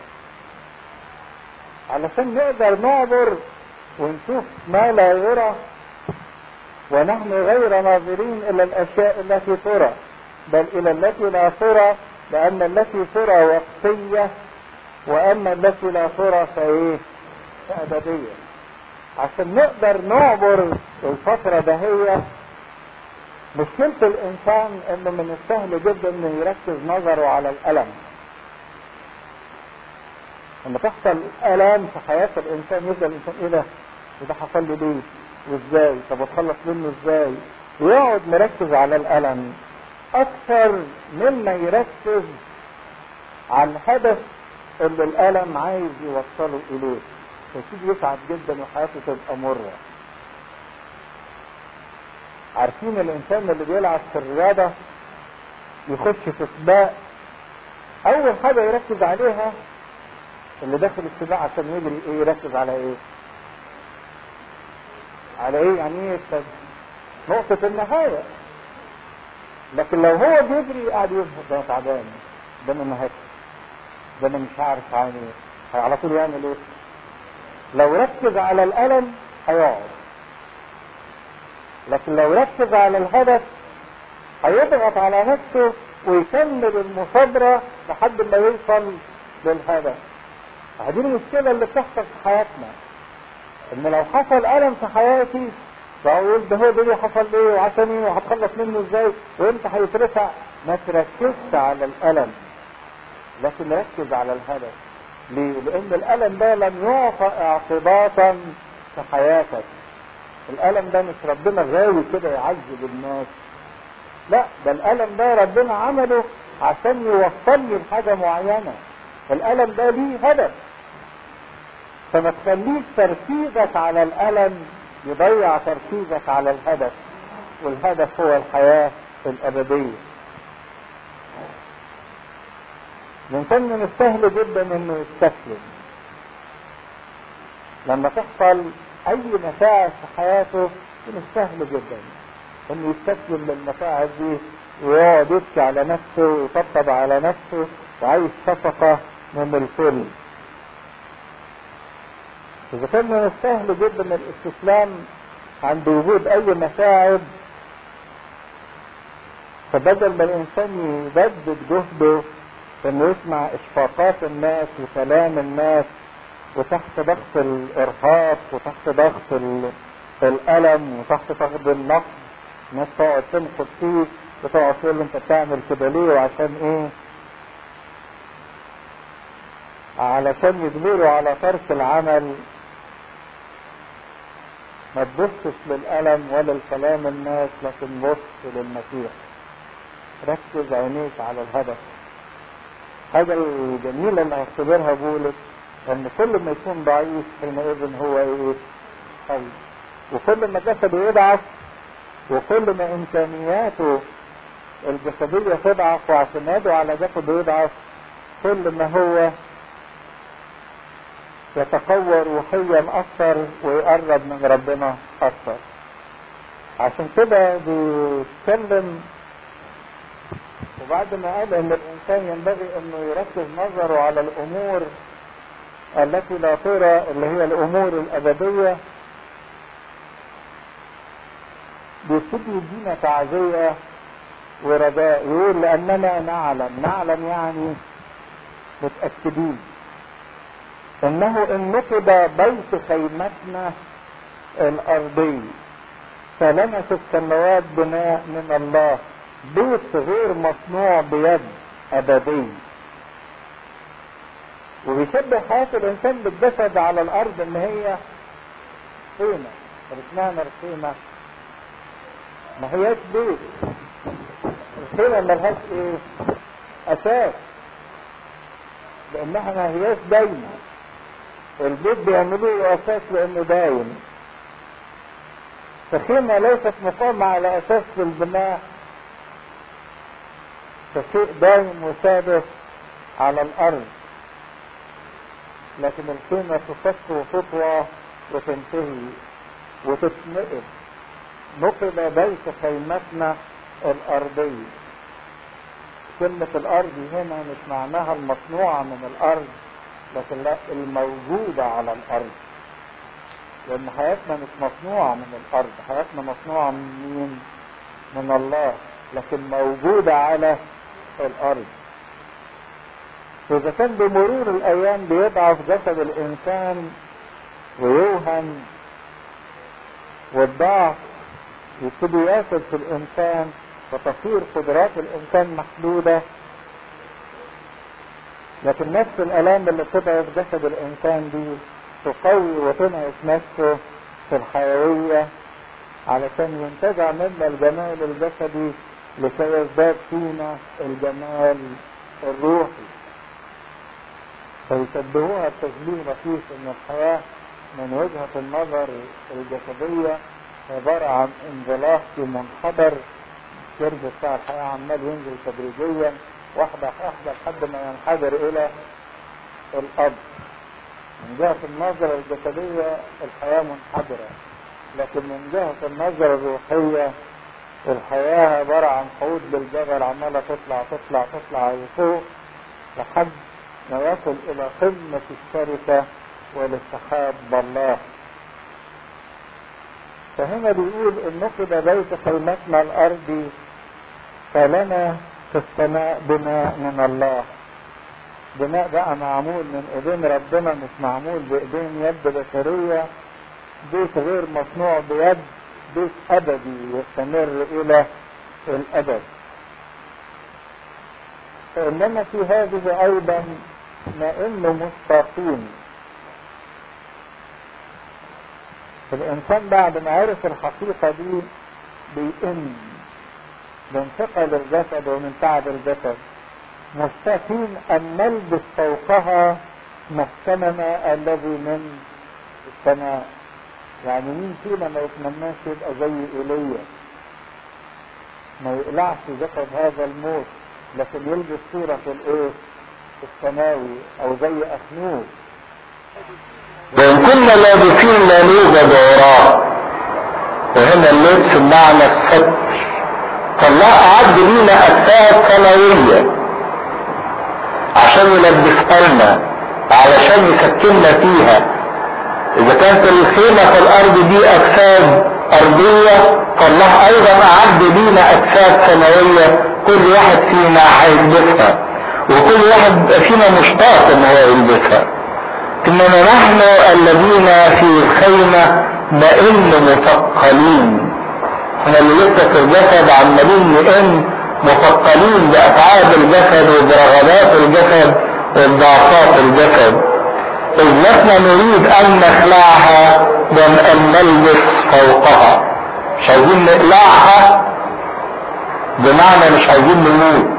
علشان نقدر نعبر ونشوف ما لا يرى ونحن غير ناظرين إلى الأشياء التي ترى بل إلى التي لا ترى لأن التي ترى وقتية وأما التي لا ترى فإيه؟ فأبدية عشان نقدر نعبر الفترة دهية مشكلة الإنسان إنه من السهل جدا إنه يركز نظره على الألم. لما تحصل ألم في حياة الإنسان يبدأ الإنسان إيه ده؟ وده حصل لي ليه؟ وإزاي؟ طب أتخلص منه إزاي؟ ويقعد مركز على الألم أكثر مما يركز على الهدف اللي الألم عايز يوصله إليه. فيبتدي يسعد جدا وحياته تبقى مرة. عارفين الانسان اللي بيلعب في الرياضه يخش في سباق اول حاجه يركز عليها اللي داخل السباق عشان يجري ايه يركز على ايه على ايه يعني ايه يكسب نقطة النهاية لكن لو هو بيجري قاعد يقول ده انا تعبان ده انا هكسب ده انا مش عارف يعني على طول يعمل ايه لو ركز على الالم هيقعد لكن لو ركز على الهدف هيضغط على نفسه ويكمل المثابرة لحد ما يوصل للهدف هذه المشكلة اللي بتحصل في حياتنا ان لو حصل ألم في حياتي فأقول ده هو ده اللي حصل ليه وعشان ايه وهتخلص منه ازاي وامتى هيترفع ما تركزش على الألم لكن ركز على الهدف ليه؟ لأن الألم ده لم يعطى اعتباطا في حياتك الألم ده مش ربنا غاوي كده يعذب الناس لا ده الألم ده ربنا عمله عشان يوصلني لحاجة معينة الألم ده ليه هدف فما تخليش تركيزك على الألم يضيع تركيزك على الهدف والهدف هو الحياة الأبدية الإنسان من السهل جدا إنه يستسلم لما تحصل اي مشاعر في حياته من السهل جدا انه يستسلم للمشاعر دي ويقعد يبكي على نفسه ويطبطب على نفسه وعايز شفقة من الكل إذا كان من السهل جدا الاستسلام عند وجود أي مشاعر فبدل ما الإنسان يبدد جهده إنه يسمع إشفاقات الناس وكلام الناس وتحت ضغط الارهاق وتحت ضغط الالم وتحت ضغط النقد الناس تقعد تنقد فيه وتقعد تقول له انت بتعمل كده ليه وعشان ايه علشان يجبروا على ترك العمل ما تبصش للألم ولا لكلام الناس لكن بص للمسيح ركز عينيك على الهدف حاجة الجميلة اللي هيختبرها بولس ان كل ما يكون ضعيف حينئذ هو ايه قوي وكل ما جسده يضعف وكل ما امكانياته الجسدية تضعف واعتماده على جسده يضعف كل ما هو يتقوى روحيا اكثر ويقرب من ربنا اكثر عشان كده بيتكلم وبعد ما قال ان الانسان ينبغي انه يركز نظره على الامور التي لا ترى اللي هي الامور الابديه بيبتدي يدينا تعزيه ورجاء يقول لاننا نعلم نعلم يعني متاكدين انه ان نقض بيت خيمتنا الارضي فلنا في السماوات بناء من الله بيت غير مصنوع بيد ابدي وبيشبه حياة الإنسان بالجسد على الأرض إن هي خيمة طب اشمعنى الخيمة؟ ما هياش بيت الخيمة ملهاش إيه؟ أساس لأنها ما هياش دايمة البيت بيعملوه أساس لأنه دايم فخيمة ليست مقامة على أساس في البناء كشيء دايم وثابت على الارض لكن الخيمة تفك وتطوى وتنتهي وتتنقل نقل بيت خيمتنا الأرضية كلمة الأرض هنا مش معناها المصنوعة من الأرض لكن لا الموجودة على الأرض لأن حياتنا مش مصنوعة من الأرض حياتنا مصنوعة من مين؟ من الله لكن موجودة على الأرض فإذا كان بمرور الأيام بيضعف جسد الإنسان ويوهن والضعف يبتدي ياكل في الإنسان وتصير قدرات الإنسان محدودة لكن نفس الآلام اللي بتضعف جسد الإنسان دي تقوي وتنعش نفسه في الحيوية علشان ينتزع منا الجمال الجسدي لكي يزداد فينا الجمال الروحي فيشبهوها بتشبيه لطيف ان الحياة من وجهة النظر الجسدية عبارة عن انزلاق في منحدر الكيرف بتاع الحياة عمال ينزل تدريجيا واحدة واحدة لحد ما ينحدر إلى الأرض من جهة النظرة الجسدية الحياة منحدرة لكن من جهة النظرة الروحية الحياة عبارة عن صعود بالجبل عمالة تطلع تطلع تطلع لفوق لحد ما يصل إلى قمة الشركة والاتحاد بالله فهنا بيقول ان نقد بيت خيمتنا الارضي فلنا في السماء بناء من الله بناء بقى معمول من ايدين ربنا مش معمول بايدين يد بشرية بيت غير مصنوع بيد بيت ابدي يستمر الى الابد فانما في هذه ايضا نئن مشتاقين الانسان بعد ما عرف الحقيقة دي بيئن من ثقل الجسد ومن تعب الجسد مشتاقين ان نلبس فوقها مسكننا الذي من السماء يعني مين فينا ما يتمناش يبقى زي ايليا ما يقلعش جسد هذا الموت لكن يلبس صورة الايه السماوي او زي اخنوخ وإن كنا لابسين لا نوجد وراه وهنا اللبس بمعنى الستر فالله أعد لينا أجساد سماوية عشان يلبسها لنا علشان يسكننا فيها إذا كانت الخيمة في الأرض دي أجساد أرضية فالله أيضا أعد لينا أجساد سماوية كل واحد فينا هيلبسها وكل واحد فينا مشتاق إن هو يلبسها انما نحن الذين في الخيمة نئن مثقلين احنا اللي لسه في الجسد عمالين نئن مثقلين بأتعاب الجسد وبرغبات الجسد وبضعفات الجسد إذ لسنا نريد أن نخلعها بل أن نلبس فوقها مش عايزين نقلعها بمعنى مش عايزين نموت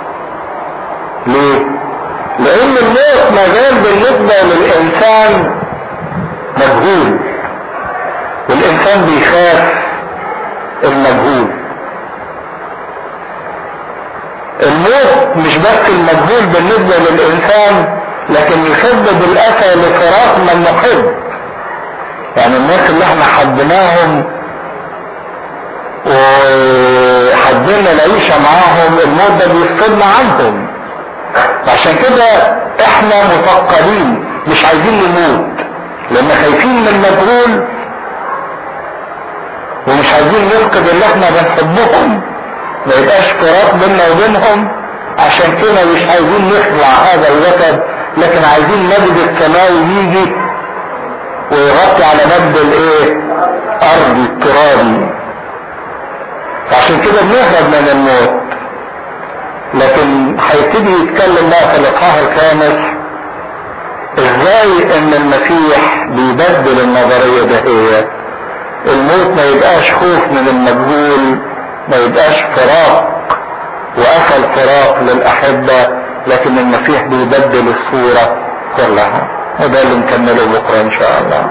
ليه؟ لان الموت ما زال بالنسبة للانسان مجهول والانسان بيخاف المجهول الموت مش بس المجهول بالنسبة للانسان لكن يسبب الاسى لفراق من نحب يعني الناس اللي احنا حبيناهم وحبينا العيشة معاهم الموت ده بيفصلنا عنهم عشان كده احنا مثقلين مش عايزين نموت لان خايفين من المجهول ومش عايزين نفقد اللي احنا بنحبهم ما يبقاش فراق بيننا وبينهم عشان كده مش عايزين نخلع هذا الجسد لكن عايزين مجد السماوي يجي ويغطي على مجد الايه ارضي الترابي فعشان كده بنهرب من الموت لكن هيبتدي يتكلم بقى في الاصحاح الخامس ازاي ان المسيح بيبدل النظريه دهيت الموت ما يبقاش خوف من المجهول ما يبقاش فراق وقفل فراق للاحبه لكن المسيح بيبدل الصوره كلها وده اللي نكمله بكره ان شاء الله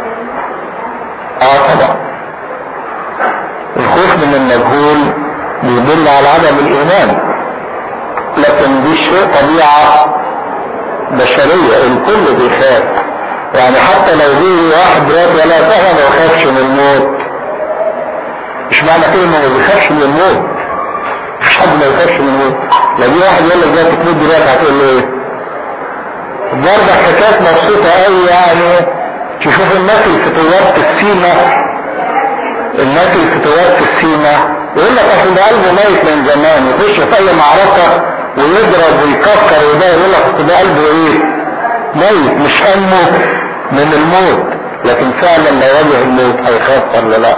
اه طبعا الخوف من المجهول بيدل على عدم الايمان لكن دي شيء طبيعة بشرية الكل بيخاف يعني حتى لو جه واحد دلوقتي ولا فعلا ما يخافش من الموت مش معنى كده انه ما بيخافش من الموت مفيش حد ما يخافش من الموت لو جه واحد يقول لك ده تموت دلوقتي هتقول له ايه؟ برضه حكايات مبسوطة قوي يعني تشوف الناس اللي في طوارة السيما الناس اللي في طوارة السيما يقول لك اصل ده قلبه ميت من زمان يخش في اي معركة ويضرب ويكسر وده يقول لك اصل ده قلبه ايه؟ ميت مش همه من الموت لكن فعلا لو واجه الموت هيخاف ولا لا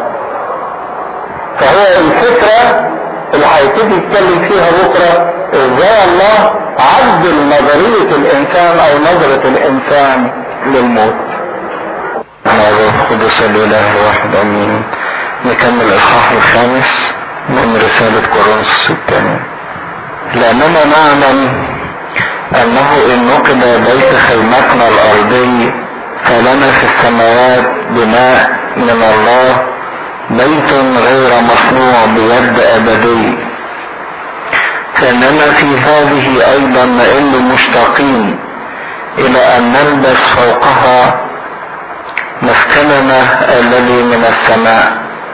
فهو الفكرة اللي هيبتدي يتكلم فيها بكرة ازاي الله عدل نظرية الانسان او نظرة الانسان للموت انا روح قدس الاله الواحد امين نكمل الاصحاح الخامس من رسالة كورنثوس الثانية لاننا نعلم انه ان نقد بيت خيمتنا الارضي فلنا في السماوات بناء من الله بيت غير مصنوع بيد ابدي فاننا في هذه ايضا نئن مشتاقين الى ان نلبس فوقها مسكننا الذي من السماء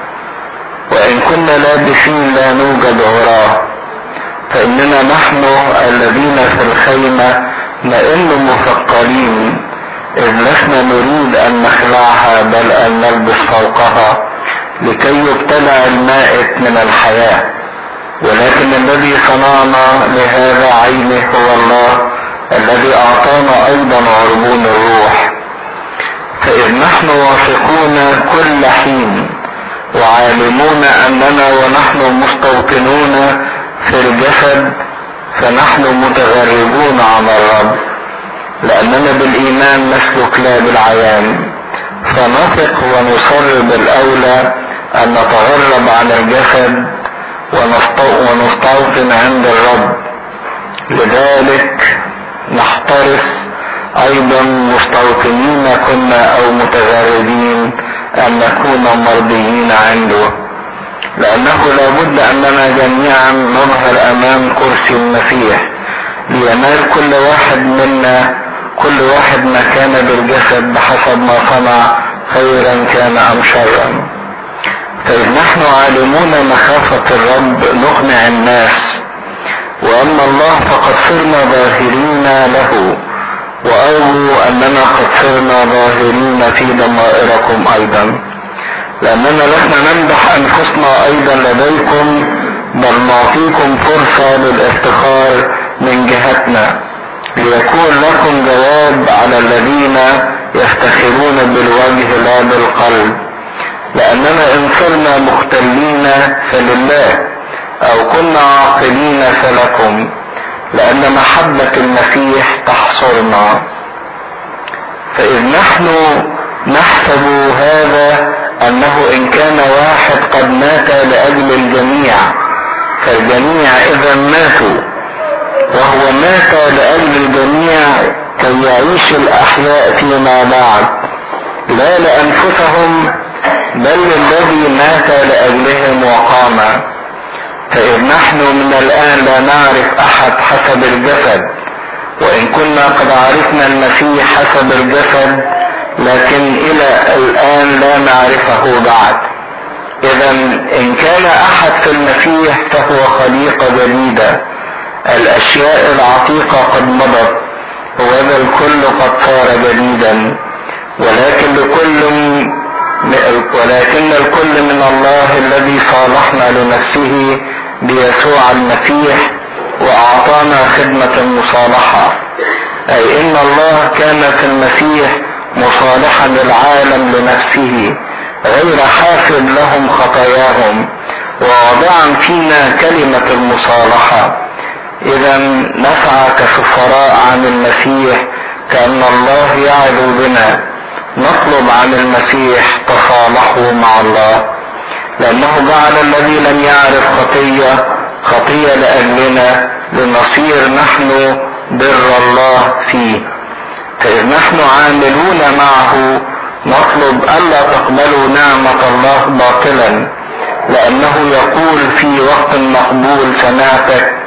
وان كنا لابسين لا نوجد عراه فاننا نحن الذين في الخيمه نئن مثقلين اذ لسنا نريد ان نخلعها بل ان نلبس فوقها لكي يبتلع المائت من الحياه ولكن الذي صنعنا لهذا عينه هو الله الذي اعطانا ايضا عربون الروح فاذ نحن واثقون كل حين وعالمون اننا ونحن مستوطنون في الجسد فنحن متغربون عن الرب لاننا بالايمان نسلك لا بالعيان فنثق ونصر بالاولى ان نتغرب عن الجسد ونستوطن عند الرب لذلك نحترس ايضا مستوطنين كنا او متغربين ان نكون مرضيين عنده لانه لابد اننا جميعا نظهر امام كرسي المسيح لينال كل واحد منا كل واحد ما كان بالجسد بحسب ما صنع خيرا كان ام شرا فاذ نحن عالمون مخافة الرب نقنع الناس واما الله فقد صرنا ظاهرين له وارجو اننا قد صرنا ظاهرين في ضمائركم ايضا لاننا لسنا نمدح انفسنا ايضا لديكم بل نعطيكم فرصة للافتخار من جهتنا ليكون لكم جواب على الذين يفتخرون بالوجه لا بالقلب لاننا ان صرنا مختلين فلله او كنا عاقلين فلكم لان محبة المسيح تحصرنا فاذ نحن نحسب هذا انه ان كان واحد قد مات لاجل الجميع فالجميع اذا ماتوا وهو مات لاجل الجميع كي يعيش الاحياء فيما بعد لا لانفسهم بل الذي مات لاجلهم وقام فإذ نحن من الآن لا نعرف أحد حسب الجسد وإن كنا قد عرفنا المسيح حسب الجسد لكن إلى الآن لا نعرفه بعد إذا إن كان أحد في المسيح فهو خليقة جديدة الأشياء العتيقة قد مضت وهذا الكل قد صار جديدا ولكن لكل ولكن الكل من الله الذي صالحنا لنفسه بيسوع المسيح واعطانا خدمة المصالحة اي ان الله كان في المسيح مصالحا للعالم لنفسه غير حاسب لهم خطاياهم وواضعا فينا كلمة المصالحة اذا نسعى كسفراء عن المسيح كأن الله يعظ بنا نطلب عن المسيح تصالحوا مع الله لأنه جعل الذي لم يعرف خطية خطية لأجلنا لنصير نحن بر الله فيه فإذ نحن عاملون معه نطلب ألا تقبلوا نعمة الله باطلا لأنه يقول في وقت مقبول سمعتك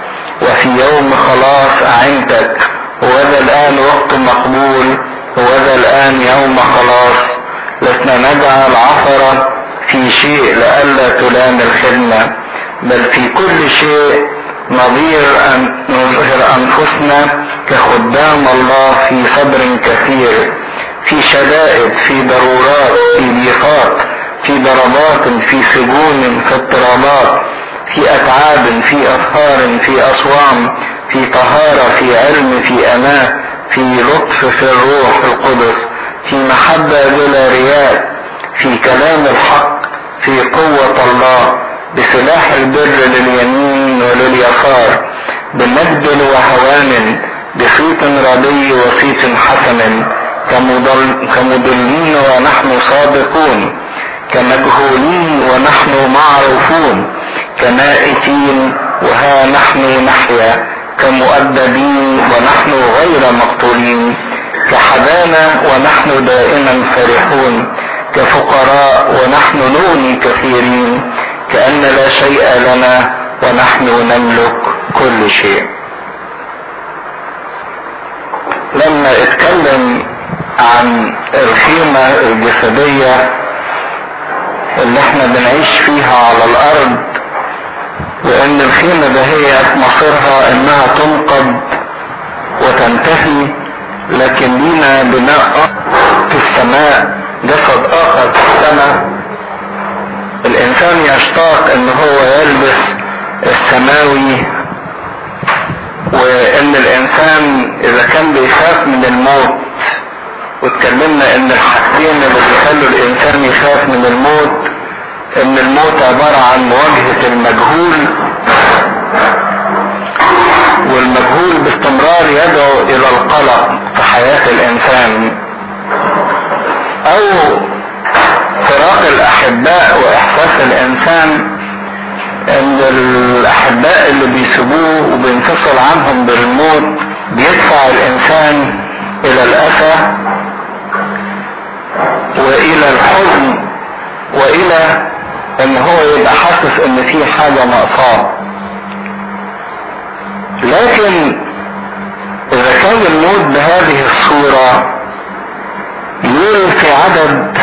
وفي يوم خلاص أعنتك وذا الآن وقت مقبول وذا الآن يوم خلاص لسنا نجعل عثرة في شيء لئلا تلام الخدمة بل في كل شيء نظير أن نظهر أنفسنا كخدام الله في صبر كثير في شدائد في ضرورات في ضيقات في ضربات في سجون في اضطرابات في أتعاب في أفكار في أصوام في طهارة في علم في أمان في لطف في الروح القدس في محبة بلا رياء في كلام الحق في قوة الله بسلاح البر لليمين ولليسار بمجد وهوان بصيت ردي وصيت حسن كمضل كمضلين ونحن صادقون كمجهولين ونحن معروفون كمائتين وها نحن نحيا كمؤدبين ونحن غير مقتولين كحبانا ونحن دائما فرحون كفقراء ونحن نغني كثيرين كأن لا شيء لنا ونحن نملك كل شيء لما اتكلم عن الخيمة الجسدية اللي احنا بنعيش فيها على الارض وان الخيمة ده هي مصيرها انها تنقض وتنتهي لكن لينا بناء في السماء جسد اخر في السماء الانسان يشتاق ان هو يلبس السماوي وان الانسان اذا كان بيخاف من الموت واتكلمنا ان الحاجتين اللي بيخلوا الانسان يخاف من الموت ان الموت عبارة عن مواجهة المجهول والمجهول باستمرار يدعو الى القلق في حياة الانسان او فراق الاحباء واحساس الانسان ان الاحباء اللي بيسيبوه وبينفصل عنهم بالموت بيدفع الانسان الى الاسى والى الحزن والى ان هو يبقى حاسس ان في حاجة ناقصاه لكن اذا كان الموت بهذه الصورة يقول في عدد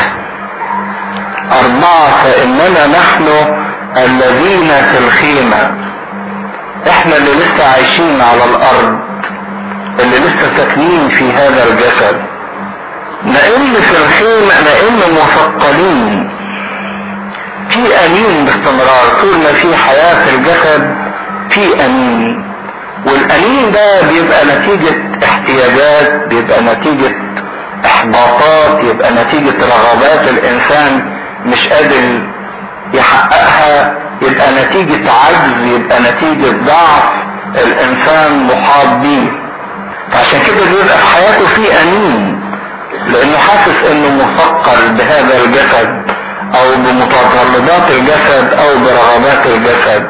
اربعة فاننا نحن الذين في الخيمة احنا اللي لسه عايشين على الارض اللي لسه ساكنين في هذا الجسد لان في الخيمة لان مثقلين في انين باستمرار طول ما في حياة في الجسد في انين والانين ده بيبقى نتيجة احتياجات بيبقى نتيجة احباطات يبقى نتيجة رغبات الانسان مش قادر يحققها يبقى نتيجة عجز يبقى نتيجة ضعف الانسان محاط بيه فعشان كده بيبقى في حياته في انين لانه حاسس انه مثقل بهذا الجسد او بمتطلبات الجسد او برغبات الجسد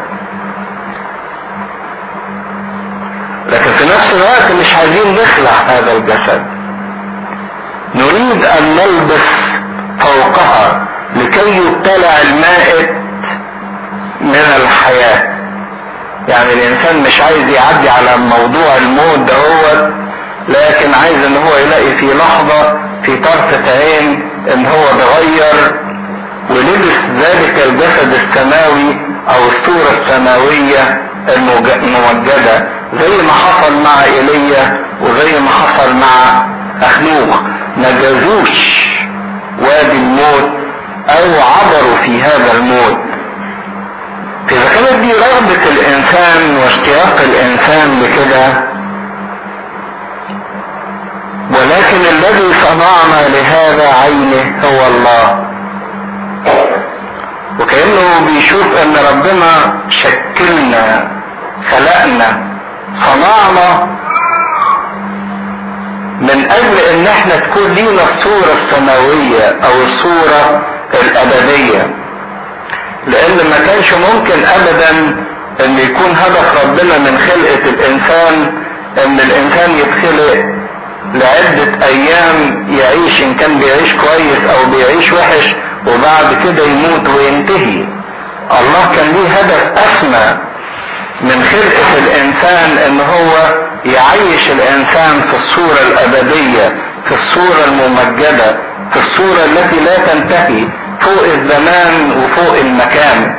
لكن في نفس الوقت مش عايزين نخلع هذا الجسد نريد ان نلبس فوقها لكي يبتلع المائت من الحياة يعني الانسان مش عايز يعدي على موضوع الموت دهوت لكن عايز ان هو يلاقي في لحظة في طرفة عين ان هو تغير ولبس ذلك الجسد السماوي او الصورة السماوية الموجدة زي ما حصل مع ايليا وزي ما حصل مع اخنوخ ما جازوش وادي الموت او عبروا في هذا الموت اذا كانت دي رغبة الانسان واشتياق الانسان لكده ولكن الذي صنعنا لهذا عينه هو الله وكأنه بيشوف ان ربنا شكلنا خلقنا صنعنا من اجل ان احنا تكون لينا الصورة السماوية او الصورة الابدية لان ما كانش ممكن ابدا ان يكون هدف ربنا من خلقة الانسان ان الانسان يتخلق لعدة ايام يعيش ان كان بيعيش كويس او بيعيش وحش وبعد كده يموت وينتهي الله كان ليه هدف اسمى من خلقة الانسان ان هو يعيش الانسان في الصورة الابدية في الصورة الممجدة في الصورة التي لا تنتهي فوق الزمان وفوق المكان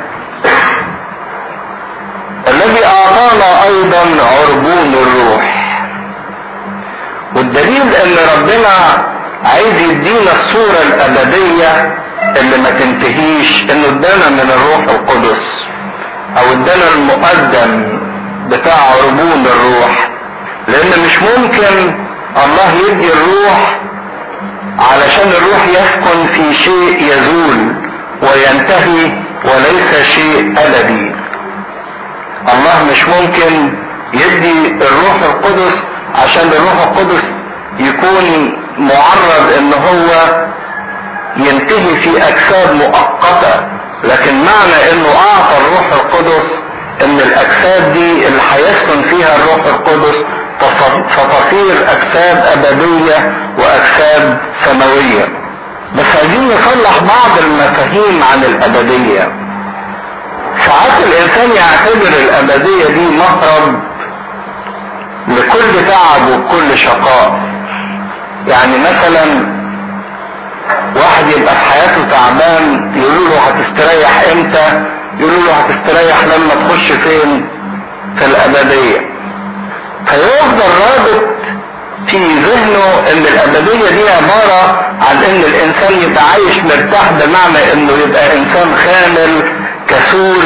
الذي اعطانا ايضا عربون الروح والدليل ان ربنا عايز يدينا الصورة الابدية اللي ما تنتهيش انه ادانا من الروح القدس او ادانا المقدم بتاع عربون الروح لان مش ممكن الله يدي الروح علشان الروح يسكن في شيء يزول وينتهي وليس شيء ابدي الله مش ممكن يدي الروح القدس عشان الروح القدس يكون معرض ان هو ينتهي في اجساد مؤقته لكن معنى انه اعطى الروح القدس ان الاجساد دي اللي هيسكن فيها الروح القدس فتصير اجساد ابديه واجساد سماويه بس عايزين نصلح بعض المفاهيم عن الابديه ساعات الانسان يعتبر الابديه دي مهرب لكل تعب وكل شقاء يعني مثلا واحد يبقى في حياته تعبان يقولوا له هتستريح امتى يقولوا له هتستريح لما تخش فين في الابديه فيفضل رابط في ذهنه ان الابديه دي عباره عن ان الانسان يبقى عايش مرتاح بمعنى انه يبقى انسان خامل كسول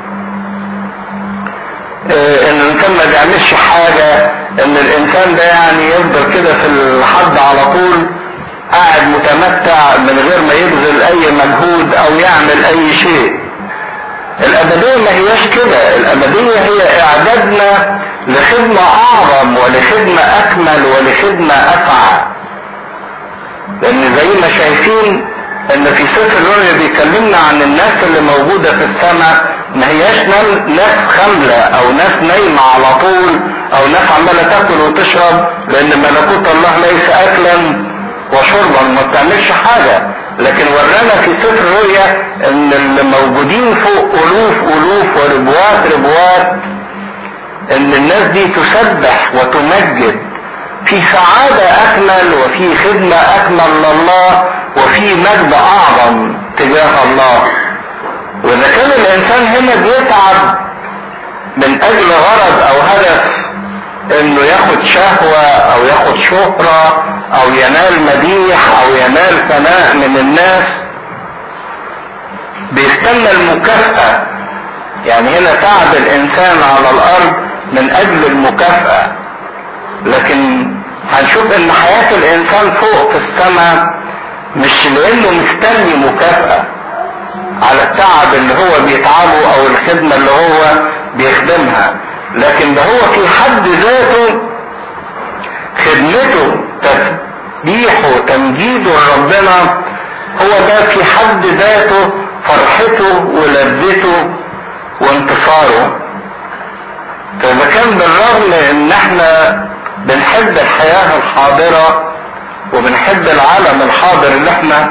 اه ان الانسان ما بيعملش حاجه ان الانسان ده يعني يفضل كده في الحد على طول قاعد متمتع من غير ما يبذل اي مجهود او يعمل اي شيء الابدية ما هياش كده الابدية هي اعدادنا لخدمة اعظم ولخدمة اكمل ولخدمة اسعى لان زي ما شايفين ان في سفر الرؤيا بيكلمنا عن الناس اللي موجودة في السماء ما هياش ناس خاملة او ناس نايمة على طول او ناس عمالة تاكل وتشرب لان ملكوت الله ليس اكلا وشربا ما بتعملش حاجة لكن ورانا في سفر الرؤيا ان اللي موجودين فوق الوف الوف وربوات ربوات ان الناس دي تسبح وتمجد في سعادة اكمل وفي خدمة اكمل لله وفي مجد اعظم تجاه الله واذا كان الانسان هنا بيتعب من اجل غرض او هدف انه ياخد شهوة او ياخد شهرة او ينال مديح او ينال ثناء من الناس بيستنى المكافأة يعني هنا تعب الانسان على الارض من اجل المكافأة لكن هنشوف ان حياة الانسان فوق في السماء مش لانه مستني مكافأة على التعب اللي هو بيتعبه او الخدمة اللي هو بيخدمها لكن ده هو في حد ذاته خدمته تسبيحه تمجيده لربنا هو ده في حد ذاته فرحته ولذته وانتصاره فاذا كان بالرغم ان احنا بنحب الحياة الحاضرة وبنحب العالم الحاضر اللي احنا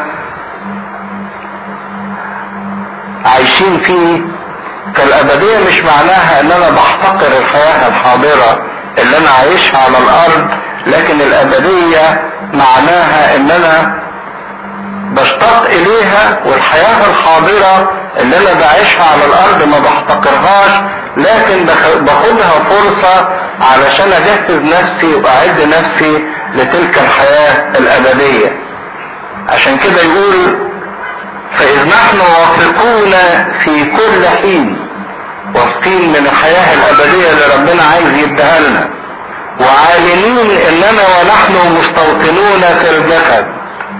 عايشين فيه فالابدية مش معناها ان انا بحتقر الحياة الحاضرة اللي انا عايشها على الارض لكن الابدية معناها ان انا بشتاق اليها والحياة الحاضرة اللي انا بعيشها على الارض ما بحتقرهاش لكن باخدها فرصة علشان اجهز نفسي واعد نفسي لتلك الحياة الابدية عشان كده يقول فإذ نحن واثقون في كل حين واثقين من الحياة الأبدية اللي ربنا عايز يديها لنا وعالمين إننا ونحن مستوطنون في الجسد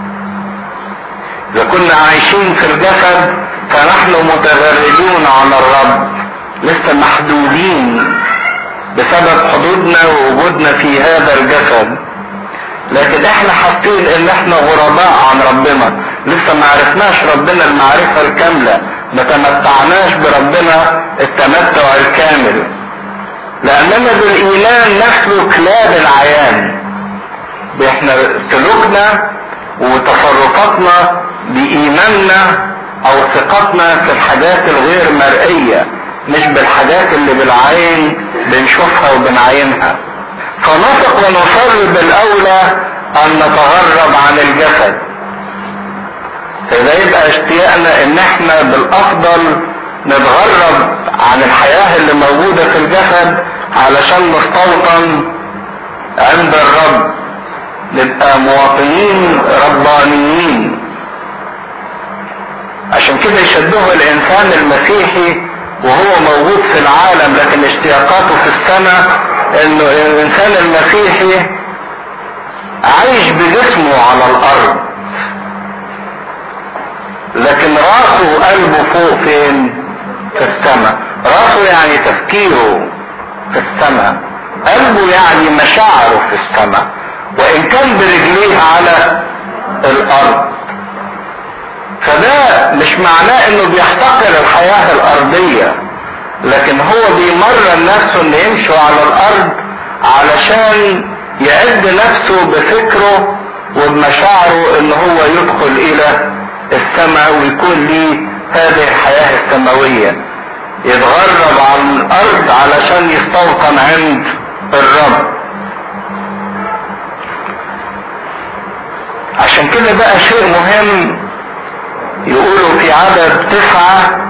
إذا كنا عايشين في الجسد فنحن متغربون عن الرب لسه محدودين بسبب حدودنا ووجودنا في هذا الجسد لكن احنا حاسين ان احنا غرباء عن ربنا لسه ما عرفناش ربنا المعرفة الكاملة ما تمتعناش بربنا التمتع الكامل لاننا بالايمان نسلك لا بالعيان احنا سلوكنا وتصرفاتنا بايماننا او ثقتنا في الحاجات الغير مرئية مش بالحاجات اللي بالعين بنشوفها وبنعينها فنثق ونصر بالاولى ان نتغرب عن الجسد فده يبقى اشتياقنا ان احنا بالافضل نتغرب عن الحياة اللي موجودة في الجسد علشان نستوطن عند الرب نبقى مواطنين ربانيين عشان كده يشبهه الانسان المسيحي وهو موجود في العالم لكن اشتياقاته في السماء انه الانسان المسيحي عايش بجسمه على الارض لكن راسه وقلبه فوق فين في السماء راسه يعني تفكيره في السماء قلبه يعني مشاعره في السماء وان كان برجليه على الارض فده مش معناه انه بيحتقر الحياة الارضية لكن هو بيمرن نفسه انه يمشي على الارض علشان يعد نفسه بفكره وبمشاعره ان هو يدخل الى السماء ويكون ليه هذه الحياة السماوية يتغرب عن الارض علشان يستوطن عند الرب عشان كده بقى شيء مهم يقولوا في عدد تسعة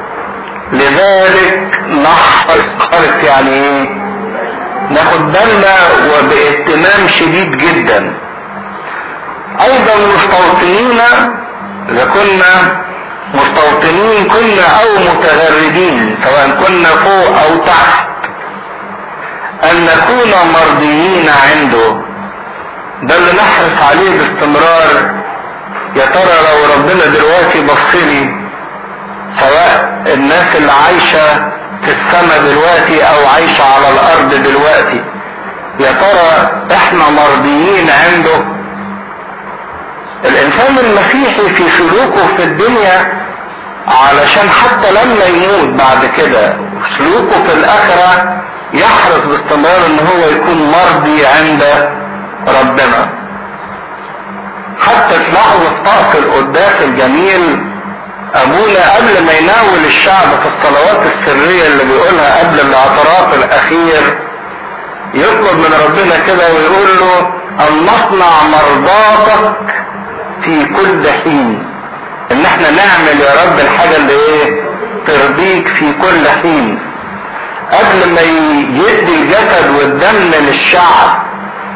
لذلك نحرص حرص يعني ايه ناخد بالنا وباهتمام شديد جدا ايضا مستوطنين اذا كنا مستوطنين كنا او متغربين سواء كنا فوق او تحت ان نكون مرضيين عنده ده اللي نحرص عليه باستمرار يا ترى لو ربنا دلوقتي بصلي سواء الناس اللي عايشة في السماء دلوقتي او عايشة على الارض دلوقتي يا ترى احنا مرضيين عنده الانسان المسيحي في سلوكه في الدنيا علشان حتى لما يموت بعد كده سلوكه في الاخرة يحرص باستمرار ان هو يكون مرضي عند ربنا حتى تلاحظوا في طقس القداس الجميل ابونا قبل ما يناول الشعب في الصلوات السرية اللي بيقولها قبل الاعتراف الاخير يطلب من ربنا كده ويقول له ان نصنع مرضاتك في كل حين ان احنا نعمل يا رب الحاجة اللي ايه ترضيك في كل حين قبل ما يدي الجسد والدم للشعب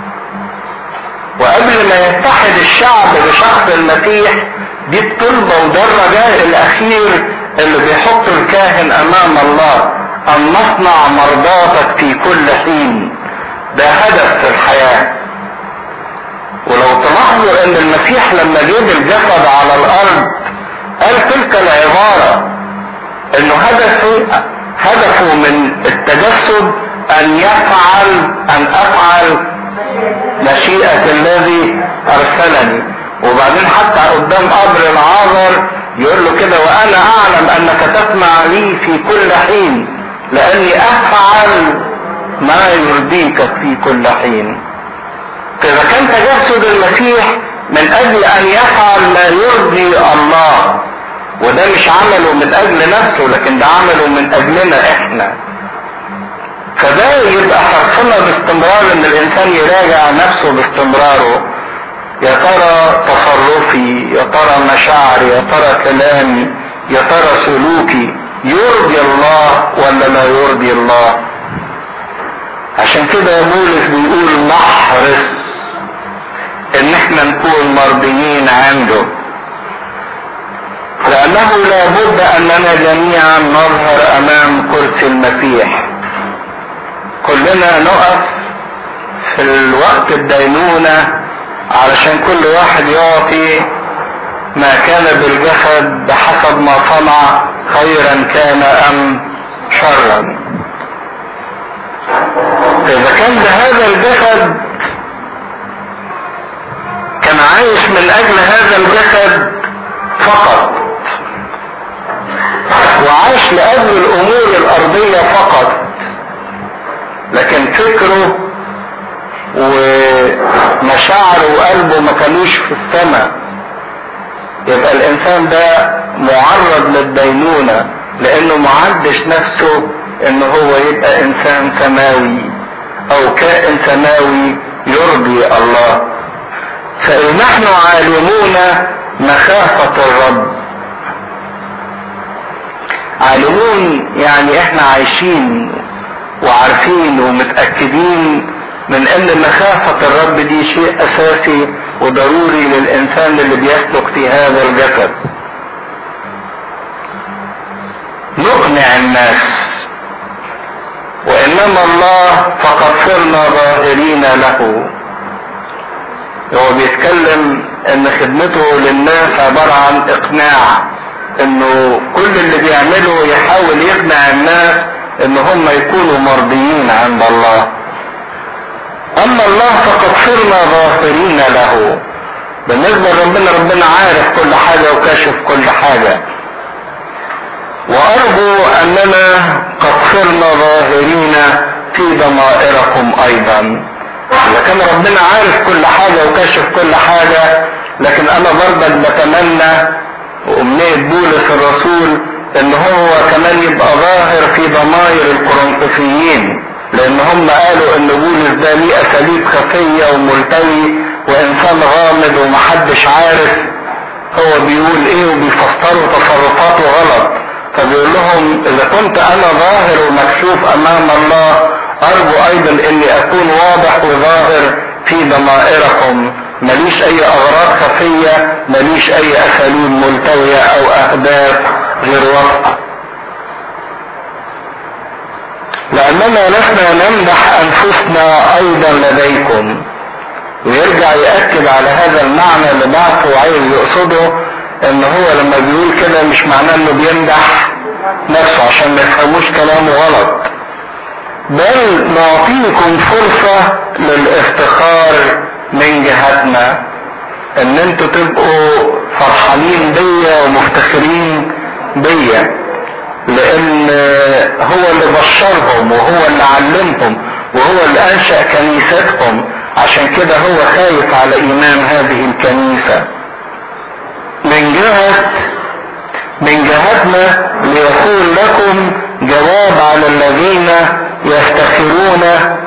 وقبل ما يتحد الشعب بشخص المسيح دي الطلبة وده الرجاء الاخير اللي بيحط الكاهن امام الله ان نصنع مرضاتك في كل حين ده هدف في الحياة ولو تلاحظوا ان المسيح لما جيب الجسد على الارض قال تلك العبارة انه هدفه هدفه من التجسد ان يفعل ان افعل مشيئة الذي ارسلني وبعدين حتى قدام قبر العازر يقول له كده وانا اعلم انك تسمع لي في كل حين لاني افعل ما يرضيك في كل حين فاذا كان تجسد المسيح من اجل ان يفعل ما يرضي الله وده مش عمله من اجل نفسه لكن ده عمله من اجلنا احنا فده يبقى حرصنا باستمرار ان الانسان يراجع نفسه باستمراره يا ترى تصرفي يا ترى مشاعري يا ترى كلامي يا ترى سلوكي يرضي الله ولا لا يرضي الله عشان كده بولس بيقول نحرص ان احنا نكون مرضيين عنده لانه لابد اننا جميعا نظهر امام كرسي المسيح كلنا نقف في الوقت الدينونة علشان كل واحد يعطي ما كان بالجسد بحسب ما صنع خيرا كان ام شرا اذا كان بهذا الجسد كان عايش من اجل هذا الجسد فقط وعاش لاجل الامور الارضية فقط لكن فكره ومشاعره وقلبه ما كانوش في السماء يبقى الانسان ده معرض للدينونة لانه معدش نفسه ان هو يبقى انسان سماوي او كائن سماوي يرضي الله فإذ نحن عالمون مخافة الرب عالمون يعني احنا عايشين وعارفين ومتأكدين من ان مخافة الرب دي شيء اساسي وضروري للانسان اللي بيسلك في هذا الجسد نقنع الناس وانما الله فقد صرنا ظاهرين له هو بيتكلم ان خدمته للناس عبارة عن اقناع انه كل اللي بيعمله يحاول يقنع الناس ان هم يكونوا مرضيين عند الله اما الله فقد صرنا ظاهرين له بالنسبة لربنا ربنا عارف كل حاجة وكاشف كل حاجة وارجو اننا قد صرنا ظاهرين في ضمائركم ايضا اذا كان ربنا عارف كل حاجة وكاشف كل حاجة لكن انا برضك بتمنى وامنية بولس الرسول ان هو كمان يبقى ظاهر في ضمائر القرنطسيين لان هم قالوا ان بولس ده ليه اساليب خفية وملتوي وانسان غامض ومحدش عارف هو بيقول ايه وبيفسروا تصرفاته غلط فبيقول لهم اذا كنت انا ظاهر ومكشوف امام الله ارجو ايضا اني اكون واضح وظاهر في ضمائركم ماليش اي اغراض خفية ماليش اي اساليب ملتوية او اهداف غير واضحة لاننا لسنا نمدح انفسنا ايضا لديكم ويرجع يأكد على هذا المعنى اللي بعثه وعايز يقصده ان هو لما بيقول كده مش معناه انه بيمدح نفسه عشان ما يفهموش كلامه غلط بل نعطيكم فرصة للافتخار من جهتنا ان انتوا تبقوا فرحانين بيا ومفتخرين بيا لان هو اللي بشرهم وهو اللي علمهم وهو اللي انشأ كنيستهم عشان كده هو خايف على ايمان هذه الكنيسة من جهة من جهتنا ليكون لكم جواب على الذين يفتخرون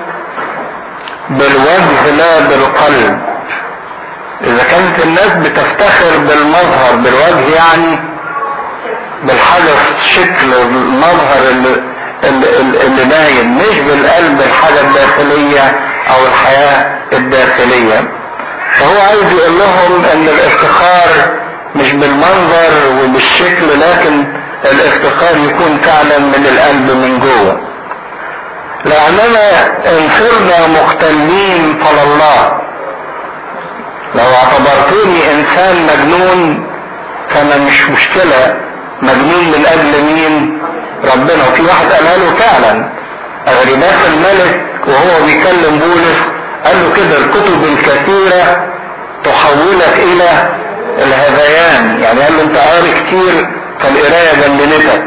بالوجه لا بالقلب اذا كانت الناس بتفتخر بالمظهر بالوجه يعني بالحاجة الشكل المظهر اللي, اللي, اللي باين مش بالقلب الحاجة الداخلية او الحياة الداخلية فهو عايز يقول لهم ان الافتخار مش بالمنظر وبالشكل لكن الافتخار يكون فعلا من القلب من جوه لاننا ان صرنا مختلين فلله لو اعتبرتوني انسان مجنون فانا مش مشكلة مجنون من اجل مين ربنا وفي واحد قالها له فعلا اغرباس الملك وهو بيكلم بولس قال له كده الكتب الكثيرة تحولك الى الهذيان يعني قال له انت قاري كتير فالقراية جننتك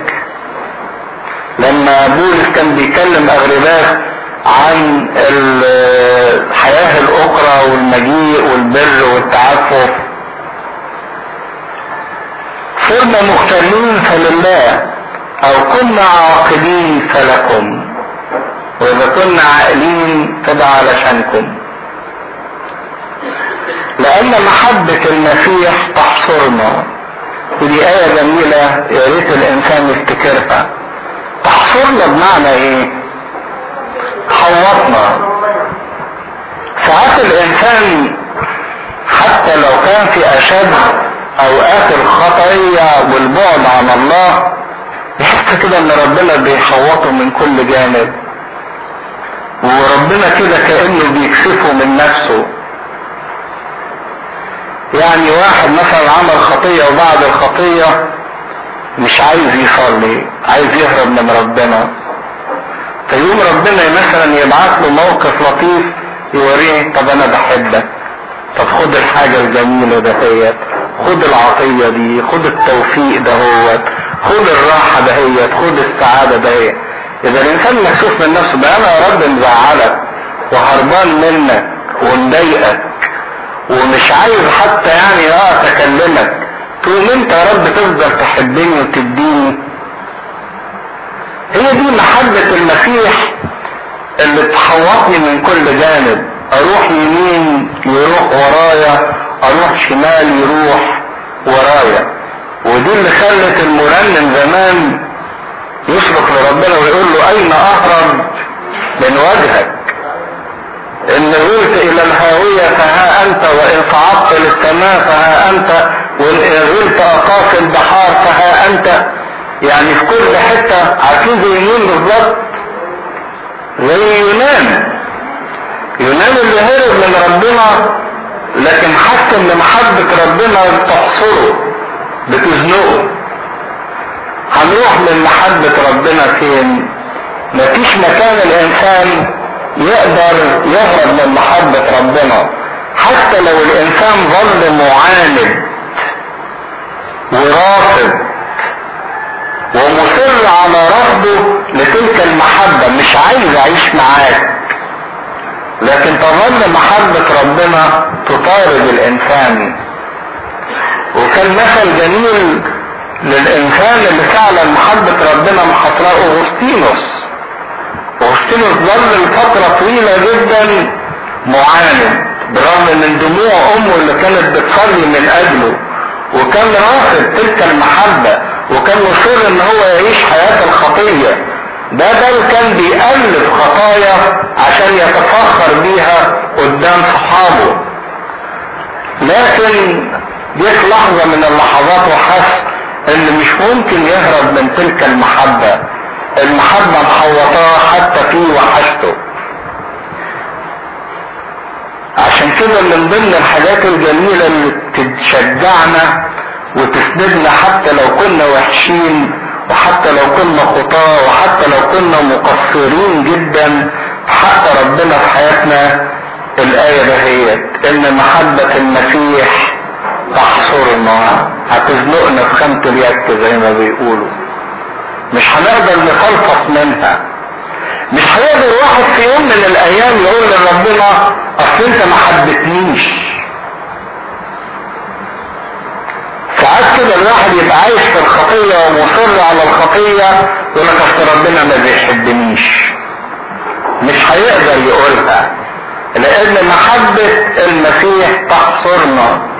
لما بولس كان بيكلم اغرباس عن الحياة الاخرى والمجيء والبر والتعفف صرنا مختلين فلله او كنا عاقلين فلكم واذا كنا عاقلين فده علشانكم لان محبة المسيح تحصرنا ودي آية جميلة يا ريت الإنسان يفتكرها تحصرنا بمعنى إيه؟ حوطنا ساعات الإنسان حتى لو كان في أشد أوقات الخطية والبعد عن الله يحس كده إن ربنا بيحوطه من كل جانب وربنا كده كأنه بيكسفه من نفسه يعني واحد مثلا عمل خطية وبعد الخطية مش عايز يصلي عايز يهرب من ربنا فيقوم ربنا مثلا يبعث له موقف لطيف يوريه طب انا بحبك طب خد الحاجة الجميلة دهيت خد العطية دي خد التوفيق دهوت خد الراحة دهيت خد السعادة دهيت اذا الانسان مكسوف من نفسه ده انا يا رب مزعلك وهربان منك ومضايقك ومش عايز حتى يعني اه اكلمك تقوم انت يا رب تفضل تحبني وتديني محبة المسيح اللي تحوطني من كل جانب اروح يمين يروح ورايا اروح شمال يروح ورايا ودي اللي خلت المرنم زمان يصرخ لربنا ويقول له اين اهرب من وجهك ان غلت الى الهاوية فها انت وان صعدت للسماء فها انت وان غلت اقاصي البحار فها انت يعني في كل حتة عارفين زي مين بالظبط زي يونان يونان اللي هرب من ربنا لكن حس ان محبة ربنا تحصره بتزنقه هنروح من محبة ربنا فين مفيش مكان الانسان يقدر يهرب من محبة ربنا حتى لو الانسان ظل معاند ورافض ومصر على رفضه لتلك المحبة مش عايز اعيش معاك لكن تظل محبة ربنا تطارد الانسان وكان مثل جميل للانسان اللي فعلا محبة ربنا محصراه اغسطينوس اغسطينوس ظل لفترة طويلة جدا معاند برغم من دموع امه اللي كانت بتصلي من اجله وكان رافض تلك المحبة وكان مصر ان هو يعيش حياة الخطية ده بل كان بيألف خطايا عشان يتفخر بيها قدام صحابه لكن جه لحظة من اللحظات وحس ان مش ممكن يهرب من تلك المحبة المحبة محوطاه حتى في وحشته عشان كده من ضمن الحاجات الجميلة اللي تشجعنا وتسندنا حتى لو كنا وحشين وحتى لو كنا خطاة وحتى لو كنا مقصرين جدا في حق ربنا في حياتنا الآية دهيت إن محبة المسيح تحصرنا هتزنقنا في خانة اليد زي ما بيقولوا مش هنقدر نفلفص منها مش هيقدر واحد في يوم من الأيام يقول لربنا أصل أنت ما حبتنيش ساعات كده الواحد يبقى عايش في الخطية ومصر على الخطية يقول لك اصل ربنا ما بيحبنيش مش هيقدر يقولها لان محبة المسيح تحصرنا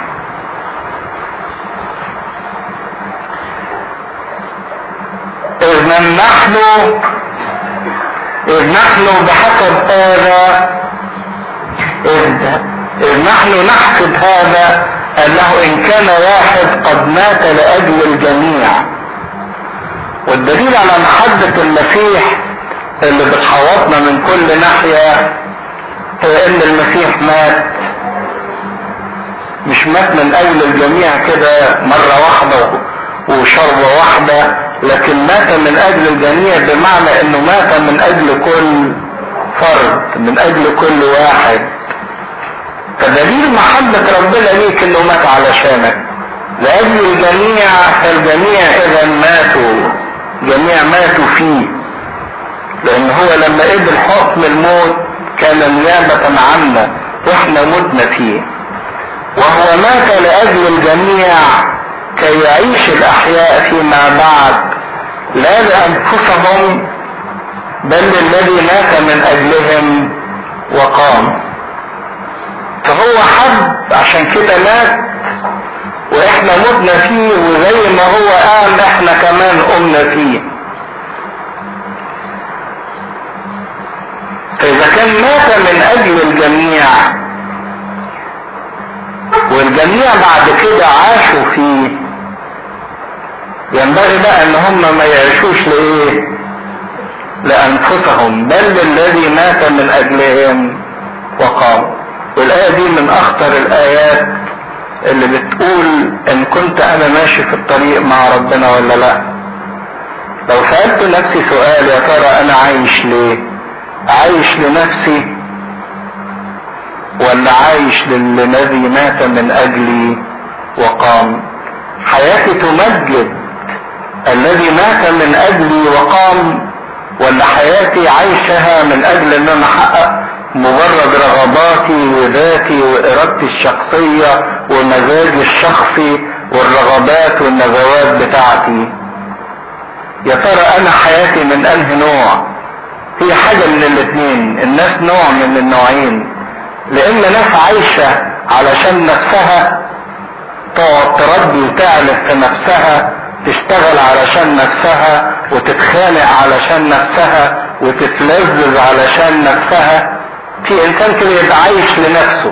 اذ نحن اذ نحن بحسب هذا اذ, إذ نحن نحسب هذا انه ان كان واحد قد مات لاجل الجميع والدليل على محبة المسيح اللي بتحوطنا من كل ناحية هي ان المسيح مات مش مات من اجل الجميع كده مرة واحدة وشربة واحدة لكن مات من اجل الجميع بمعنى انه مات من اجل كل فرد من اجل كل واحد فدليل محبة ربنا ليك انه مات علشانك لأجل الجميع فالجميع اذا ماتوا جميع ماتوا فيه لان هو لما قبل حكم الموت كان نيابة عنا واحنا متنا فيه وهو مات لأجل الجميع كي يعيش الأحياء فيما بعد لا لأنفسهم بل للذي مات من أجلهم وقام فهو حب عشان كده مات واحنا متنا فيه وزي ما هو قام احنا كمان قمنا فيه فاذا كان مات من اجل الجميع والجميع بعد كده عاشوا فيه ينبغي بقى ان هم ما يعيشوش لايه لانفسهم بل للذي مات من اجلهم وقام والآية دي من أخطر الآيات اللي بتقول إن كنت أنا ماشي في الطريق مع ربنا ولا لأ. لو سألت نفسي سؤال يا ترى أنا عايش ليه؟ عايش لنفسي ولا عايش للذي مات من أجلي وقام؟ حياتي تمجد الذي مات من أجلي وقام ولا حياتي عايشها من أجل إن أنا أحقق مجرد رغباتي وذاتي وارادتي الشخصية ومزاجي الشخصي والرغبات والنزوات بتاعتي يا ترى انا حياتي من انهي نوع هي حاجة من الاثنين الناس نوع من النوعين لان ناس عايشة علشان نفسها تقعد تربي وتعلف في نفسها تشتغل علشان نفسها وتتخانق علشان نفسها وتتلذذ علشان نفسها في انسان كده يبقى عايش لنفسه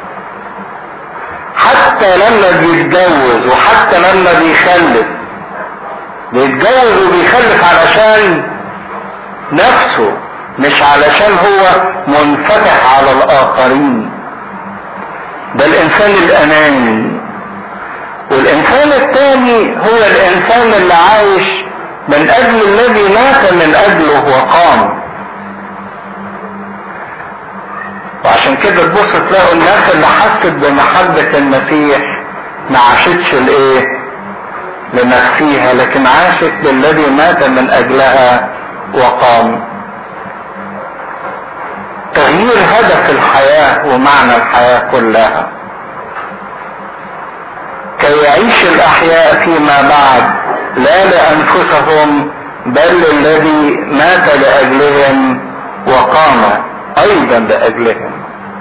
حتى لما بيتجوز وحتى لما بيخلف بيتجوز وبيخلف علشان نفسه مش علشان هو منفتح على الاخرين ده الانسان الاناني والانسان الثاني هو الانسان اللي عايش من اجل الذي مات من اجله وقام وعشان كده تبص تلاقوا الناس اللي حست بمحبة المسيح ما عاشتش الايه لنفسيها لكن عاشت للذي مات من اجلها وقام تغيير هدف الحياة ومعنى الحياة كلها كي يعيش الأحياء فيما بعد لا لأنفسهم بل الذي مات لأجلهم وقام أيضا لأجلهم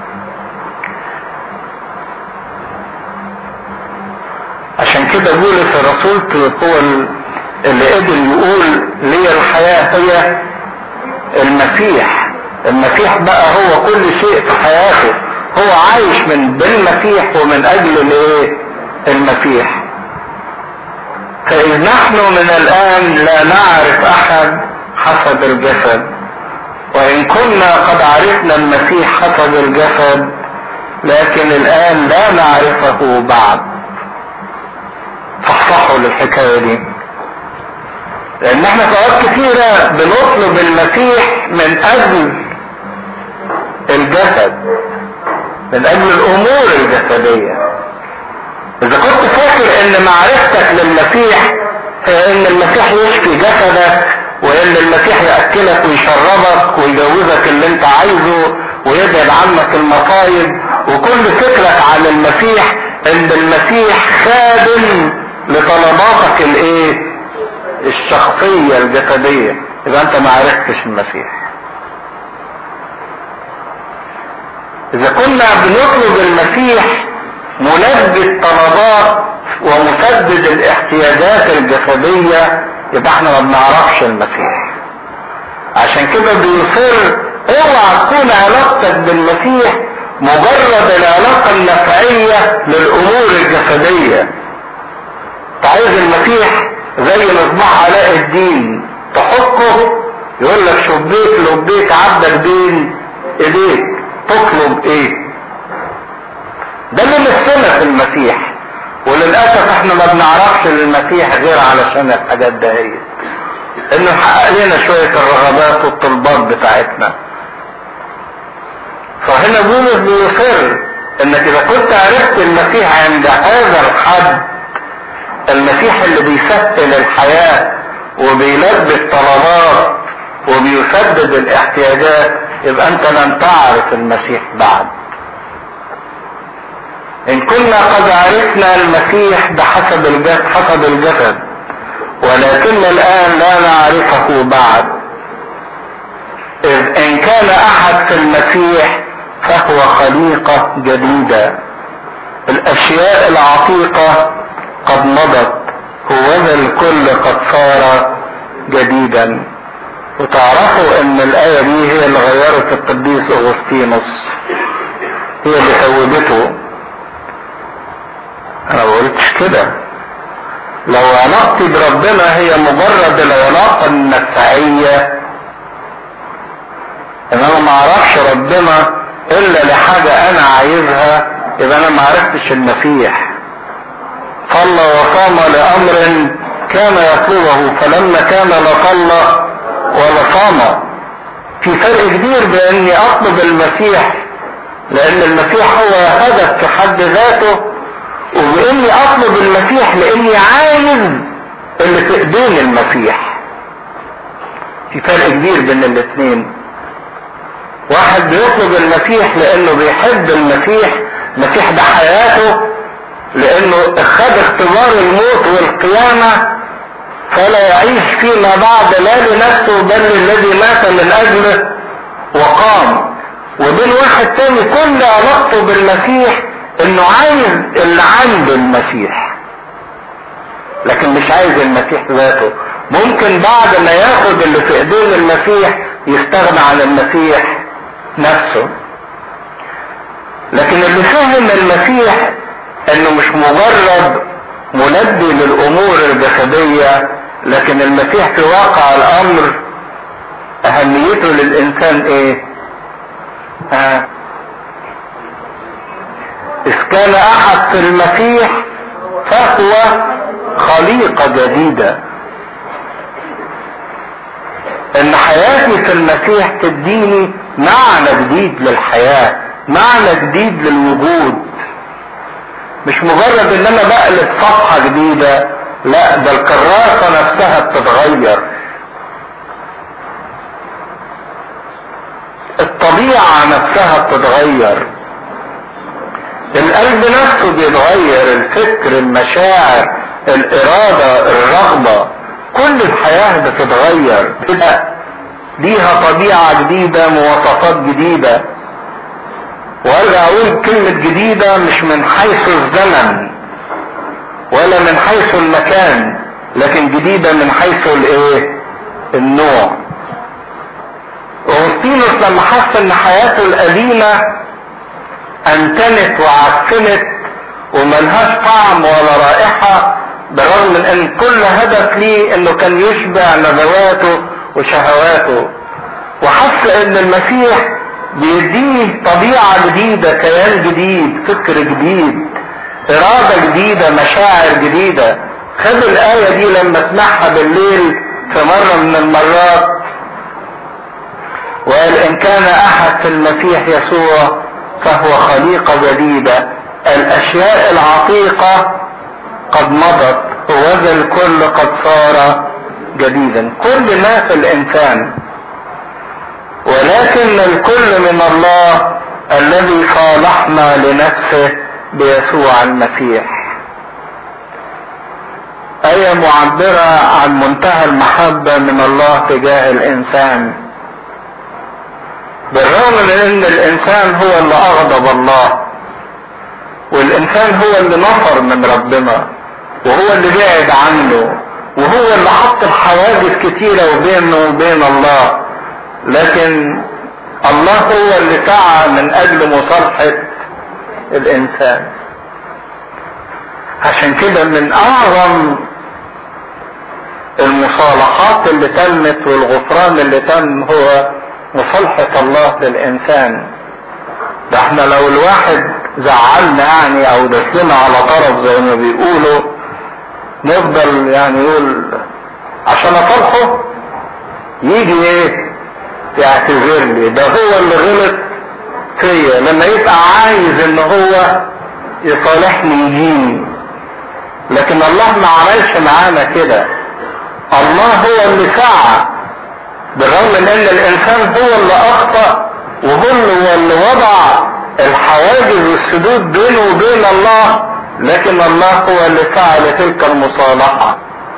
عشان كده بولس الرسول هو اللي قدر يقول لي الحياة هي المسيح المسيح بقى هو كل شيء في حياته هو عايش من بالمسيح ومن اجل الايه المسيح فاذ نحن من الان لا نعرف احد حسب الجسد وان كنا قد عرفنا المسيح حسب الجسد لكن الان لا نعرفه بعد فاصحوا للحكايه دي لان احنا ساعات كثيره بنطلب المسيح من اجل الجسد من اجل الامور الجسدية اذا كنت فاكر ان معرفتك للمسيح هي ان المسيح يشفي جسدك وان المسيح يأكلك ويشربك ويجوزك اللي انت عايزه ويبعد عنك المصايب وكل فكرك عن المسيح ان المسيح خادم لطلباتك الايه الشخصية الجسدية اذا انت ما عرفتش المسيح اذا كنا بنطلب المسيح ملبي الطلبات ومسدد الاحتياجات الجسدية يبقى احنا ما بنعرفش المسيح عشان كده بيصر اوعى تكون علاقتك بالمسيح مجرد العلاقة النفعية للامور الجسدية انت عايز المسيح زي مصباح علاء الدين تحطه يقول لك شبيك لبيك عبدك بين ايديك تطلب ايه ده اللي نفسنا في المسيح وللاسف احنا ما بنعرفش المسيح غير علشان الحاجات ده هي انه يحقق لنا شوية الرغبات والطلبات بتاعتنا فهنا بولس بيصر انك اذا كنت عرفت المسيح عند هذا الحد المسيح اللي بيسهل الحياة وبيلبي الطلبات وبيسدد الاحتياجات يبقى انت لن تعرف المسيح بعد ان كنا قد عرفنا المسيح بحسب الجسد حسب الجسد ولكن الان لا نعرفه بعد اذ ان كان احد في المسيح فهو خليقة جديدة الاشياء العتيقة قد مضت هوذا الكل قد صار جديدا وتعرفوا ان الاية دي هي اللي غيرت القديس اغسطينوس هي اللي ثوبته انا ما قلتش كده لو علاقتي بربنا هي مجرد العلاقة النفعية ان انا ما اعرفش ربنا الا لحاجة انا عايزها يبقى انا ما عرفتش المسيح صلى وصام لامر كان يطلبه فلما كان لا صلى ولا صام في فرق كبير باني اطلب المسيح لان المسيح هو هدف في حد ذاته وباني اطلب المسيح لاني عايز اللي في ايدين المسيح في فرق كبير بين الاثنين واحد بيطلب المسيح لانه بيحب المسيح المسيح ده حياته لانه خد اختبار الموت والقيامة فلا يعيش فيما بعد لا لنفسه بل للذي مات من اجله وقام وبين واحد تاني كل علاقته بالمسيح انه عايز اللي عند المسيح لكن مش عايز المسيح ذاته ممكن بعد ما ياخد اللي في ايدين المسيح يستغنى عن المسيح نفسه لكن اللي فهم المسيح انه مش مجرد ملبي للامور الجسدية لكن المسيح في واقع الامر اهميته للانسان ايه ها اذ كان احد في المسيح فهو خليقة جديدة ان حياتي في المسيح تديني معنى جديد للحياة معنى جديد للوجود مش مجرد ان انا بقلب صفحة جديدة لا ده الكراسة نفسها بتتغير الطبيعة نفسها بتتغير القلب نفسه بيتغير الفكر المشاعر الارادة الرغبة كل الحياة بتتغير كده ليها طبيعة جديدة مواصفات جديدة وارجع اقول كلمة جديدة مش من حيث الزمن ولا من حيث المكان لكن جديدة من حيث الايه النوع اغسطينوس لما حس ان حياته القديمة انتنت وعفنت وملهاش طعم ولا رائحة بالرغم من ان كل هدف ليه انه كان يشبع نزواته وشهواته وحس ان المسيح بيديه طبيعة جديدة كيان جديد فكر جديد ارادة جديدة مشاعر جديدة خد الآية دي لما سمعها بالليل في مرة من المرات وقال ان كان احد في المسيح يسوع فهو خليقة جديدة الاشياء العتيقة قد مضت وذا الكل قد صار جديدا كل ما في الانسان ولكن الكل من الله الذي صالحنا لنفسه بيسوع المسيح آية معبرة عن منتهى المحبة من الله تجاه الإنسان بالرغم من ان الانسان هو اللي اغضب الله والانسان هو اللي نفر من ربنا وهو اللي بعد عنه وهو اللي حط الحواجز كتيرة وبينه وبين الله لكن الله هو اللي سعى من اجل مصالحة الانسان عشان كده من اعظم المصالحات اللي تمت والغفران اللي تم هو مصالحة الله للإنسان ده احنا لو الواحد زعلنا يعني او دسنا على طرف زي ما بيقولوا نفضل يعني يقول عشان اصالحه يجي ايه يعتذر لي ده هو اللي غلط فيا لما يبقى عايز ان هو يصالحني يجيني لكن الله ما عملش معانا كده الله هو اللي سعى بالرغم من ان الانسان هو اللي اخطأ وهو اللي وضع الحواجز والسدود بينه وبين الله لكن الله هو اللي سعى لتلك المصالحة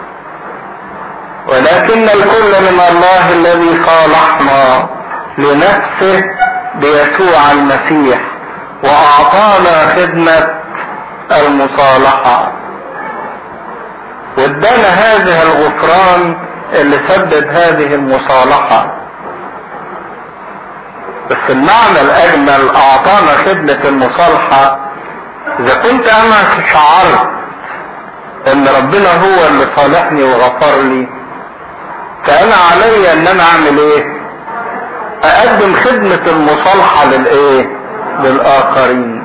ولكن الكل من الله الذي صالحنا لنفسه بيسوع المسيح واعطانا خدمة المصالحة وادانا هذا الغفران اللي سبب هذه المصالحة بس المعنى الاجمل اعطانا خدمة المصالحة اذا كنت انا شعرت ان ربنا هو اللي صالحني وغفر لي فانا علي ان انا اعمل ايه اقدم خدمة المصالحة للايه للاخرين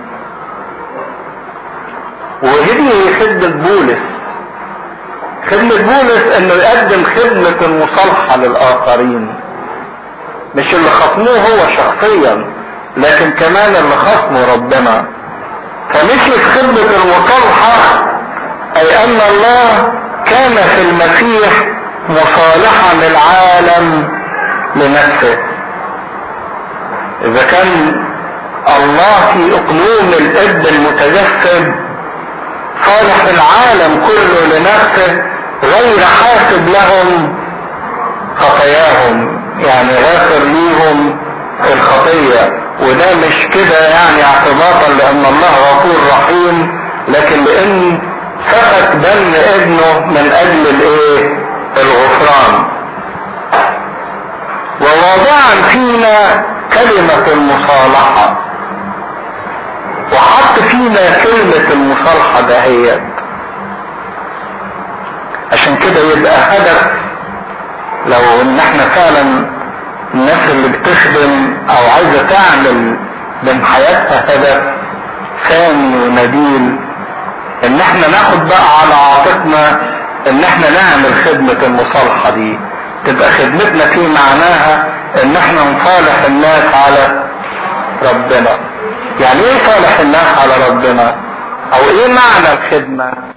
وهذه خدمة بولس خدمة بولس انه يقدم خدمة المصالحة للاخرين مش اللي خصموه هو شخصيا لكن كمان اللي خصمه ربنا فمثل خدمة المصالحة اي ان الله كان في المسيح مصالحا للعالم لنفسه اذا كان الله في اقلوم الاب المتجسد صالح العالم كله لنفسه غير حاسب لهم خطاياهم يعني غافر ليهم الخطية وده مش كده يعني اعتباطا لان الله غفور رحيم لكن لان سفك دم ابنه من اجل الايه الغفران ووضع فينا كلمة المصالحة وحط فينا كلمة المصالحة دهيت عشان كده يبقى هدف لو ان احنا فعلا الناس اللي بتخدم او عايزة تعمل من حياتها هدف سامي ونبيل ان احنا ناخد بقى على عاتقنا ان احنا نعمل خدمة المصالحة دي تبقى خدمتنا في معناها ان احنا نصالح الناس على ربنا يعني ايه صالح الناس على ربنا او ايه معنى الخدمة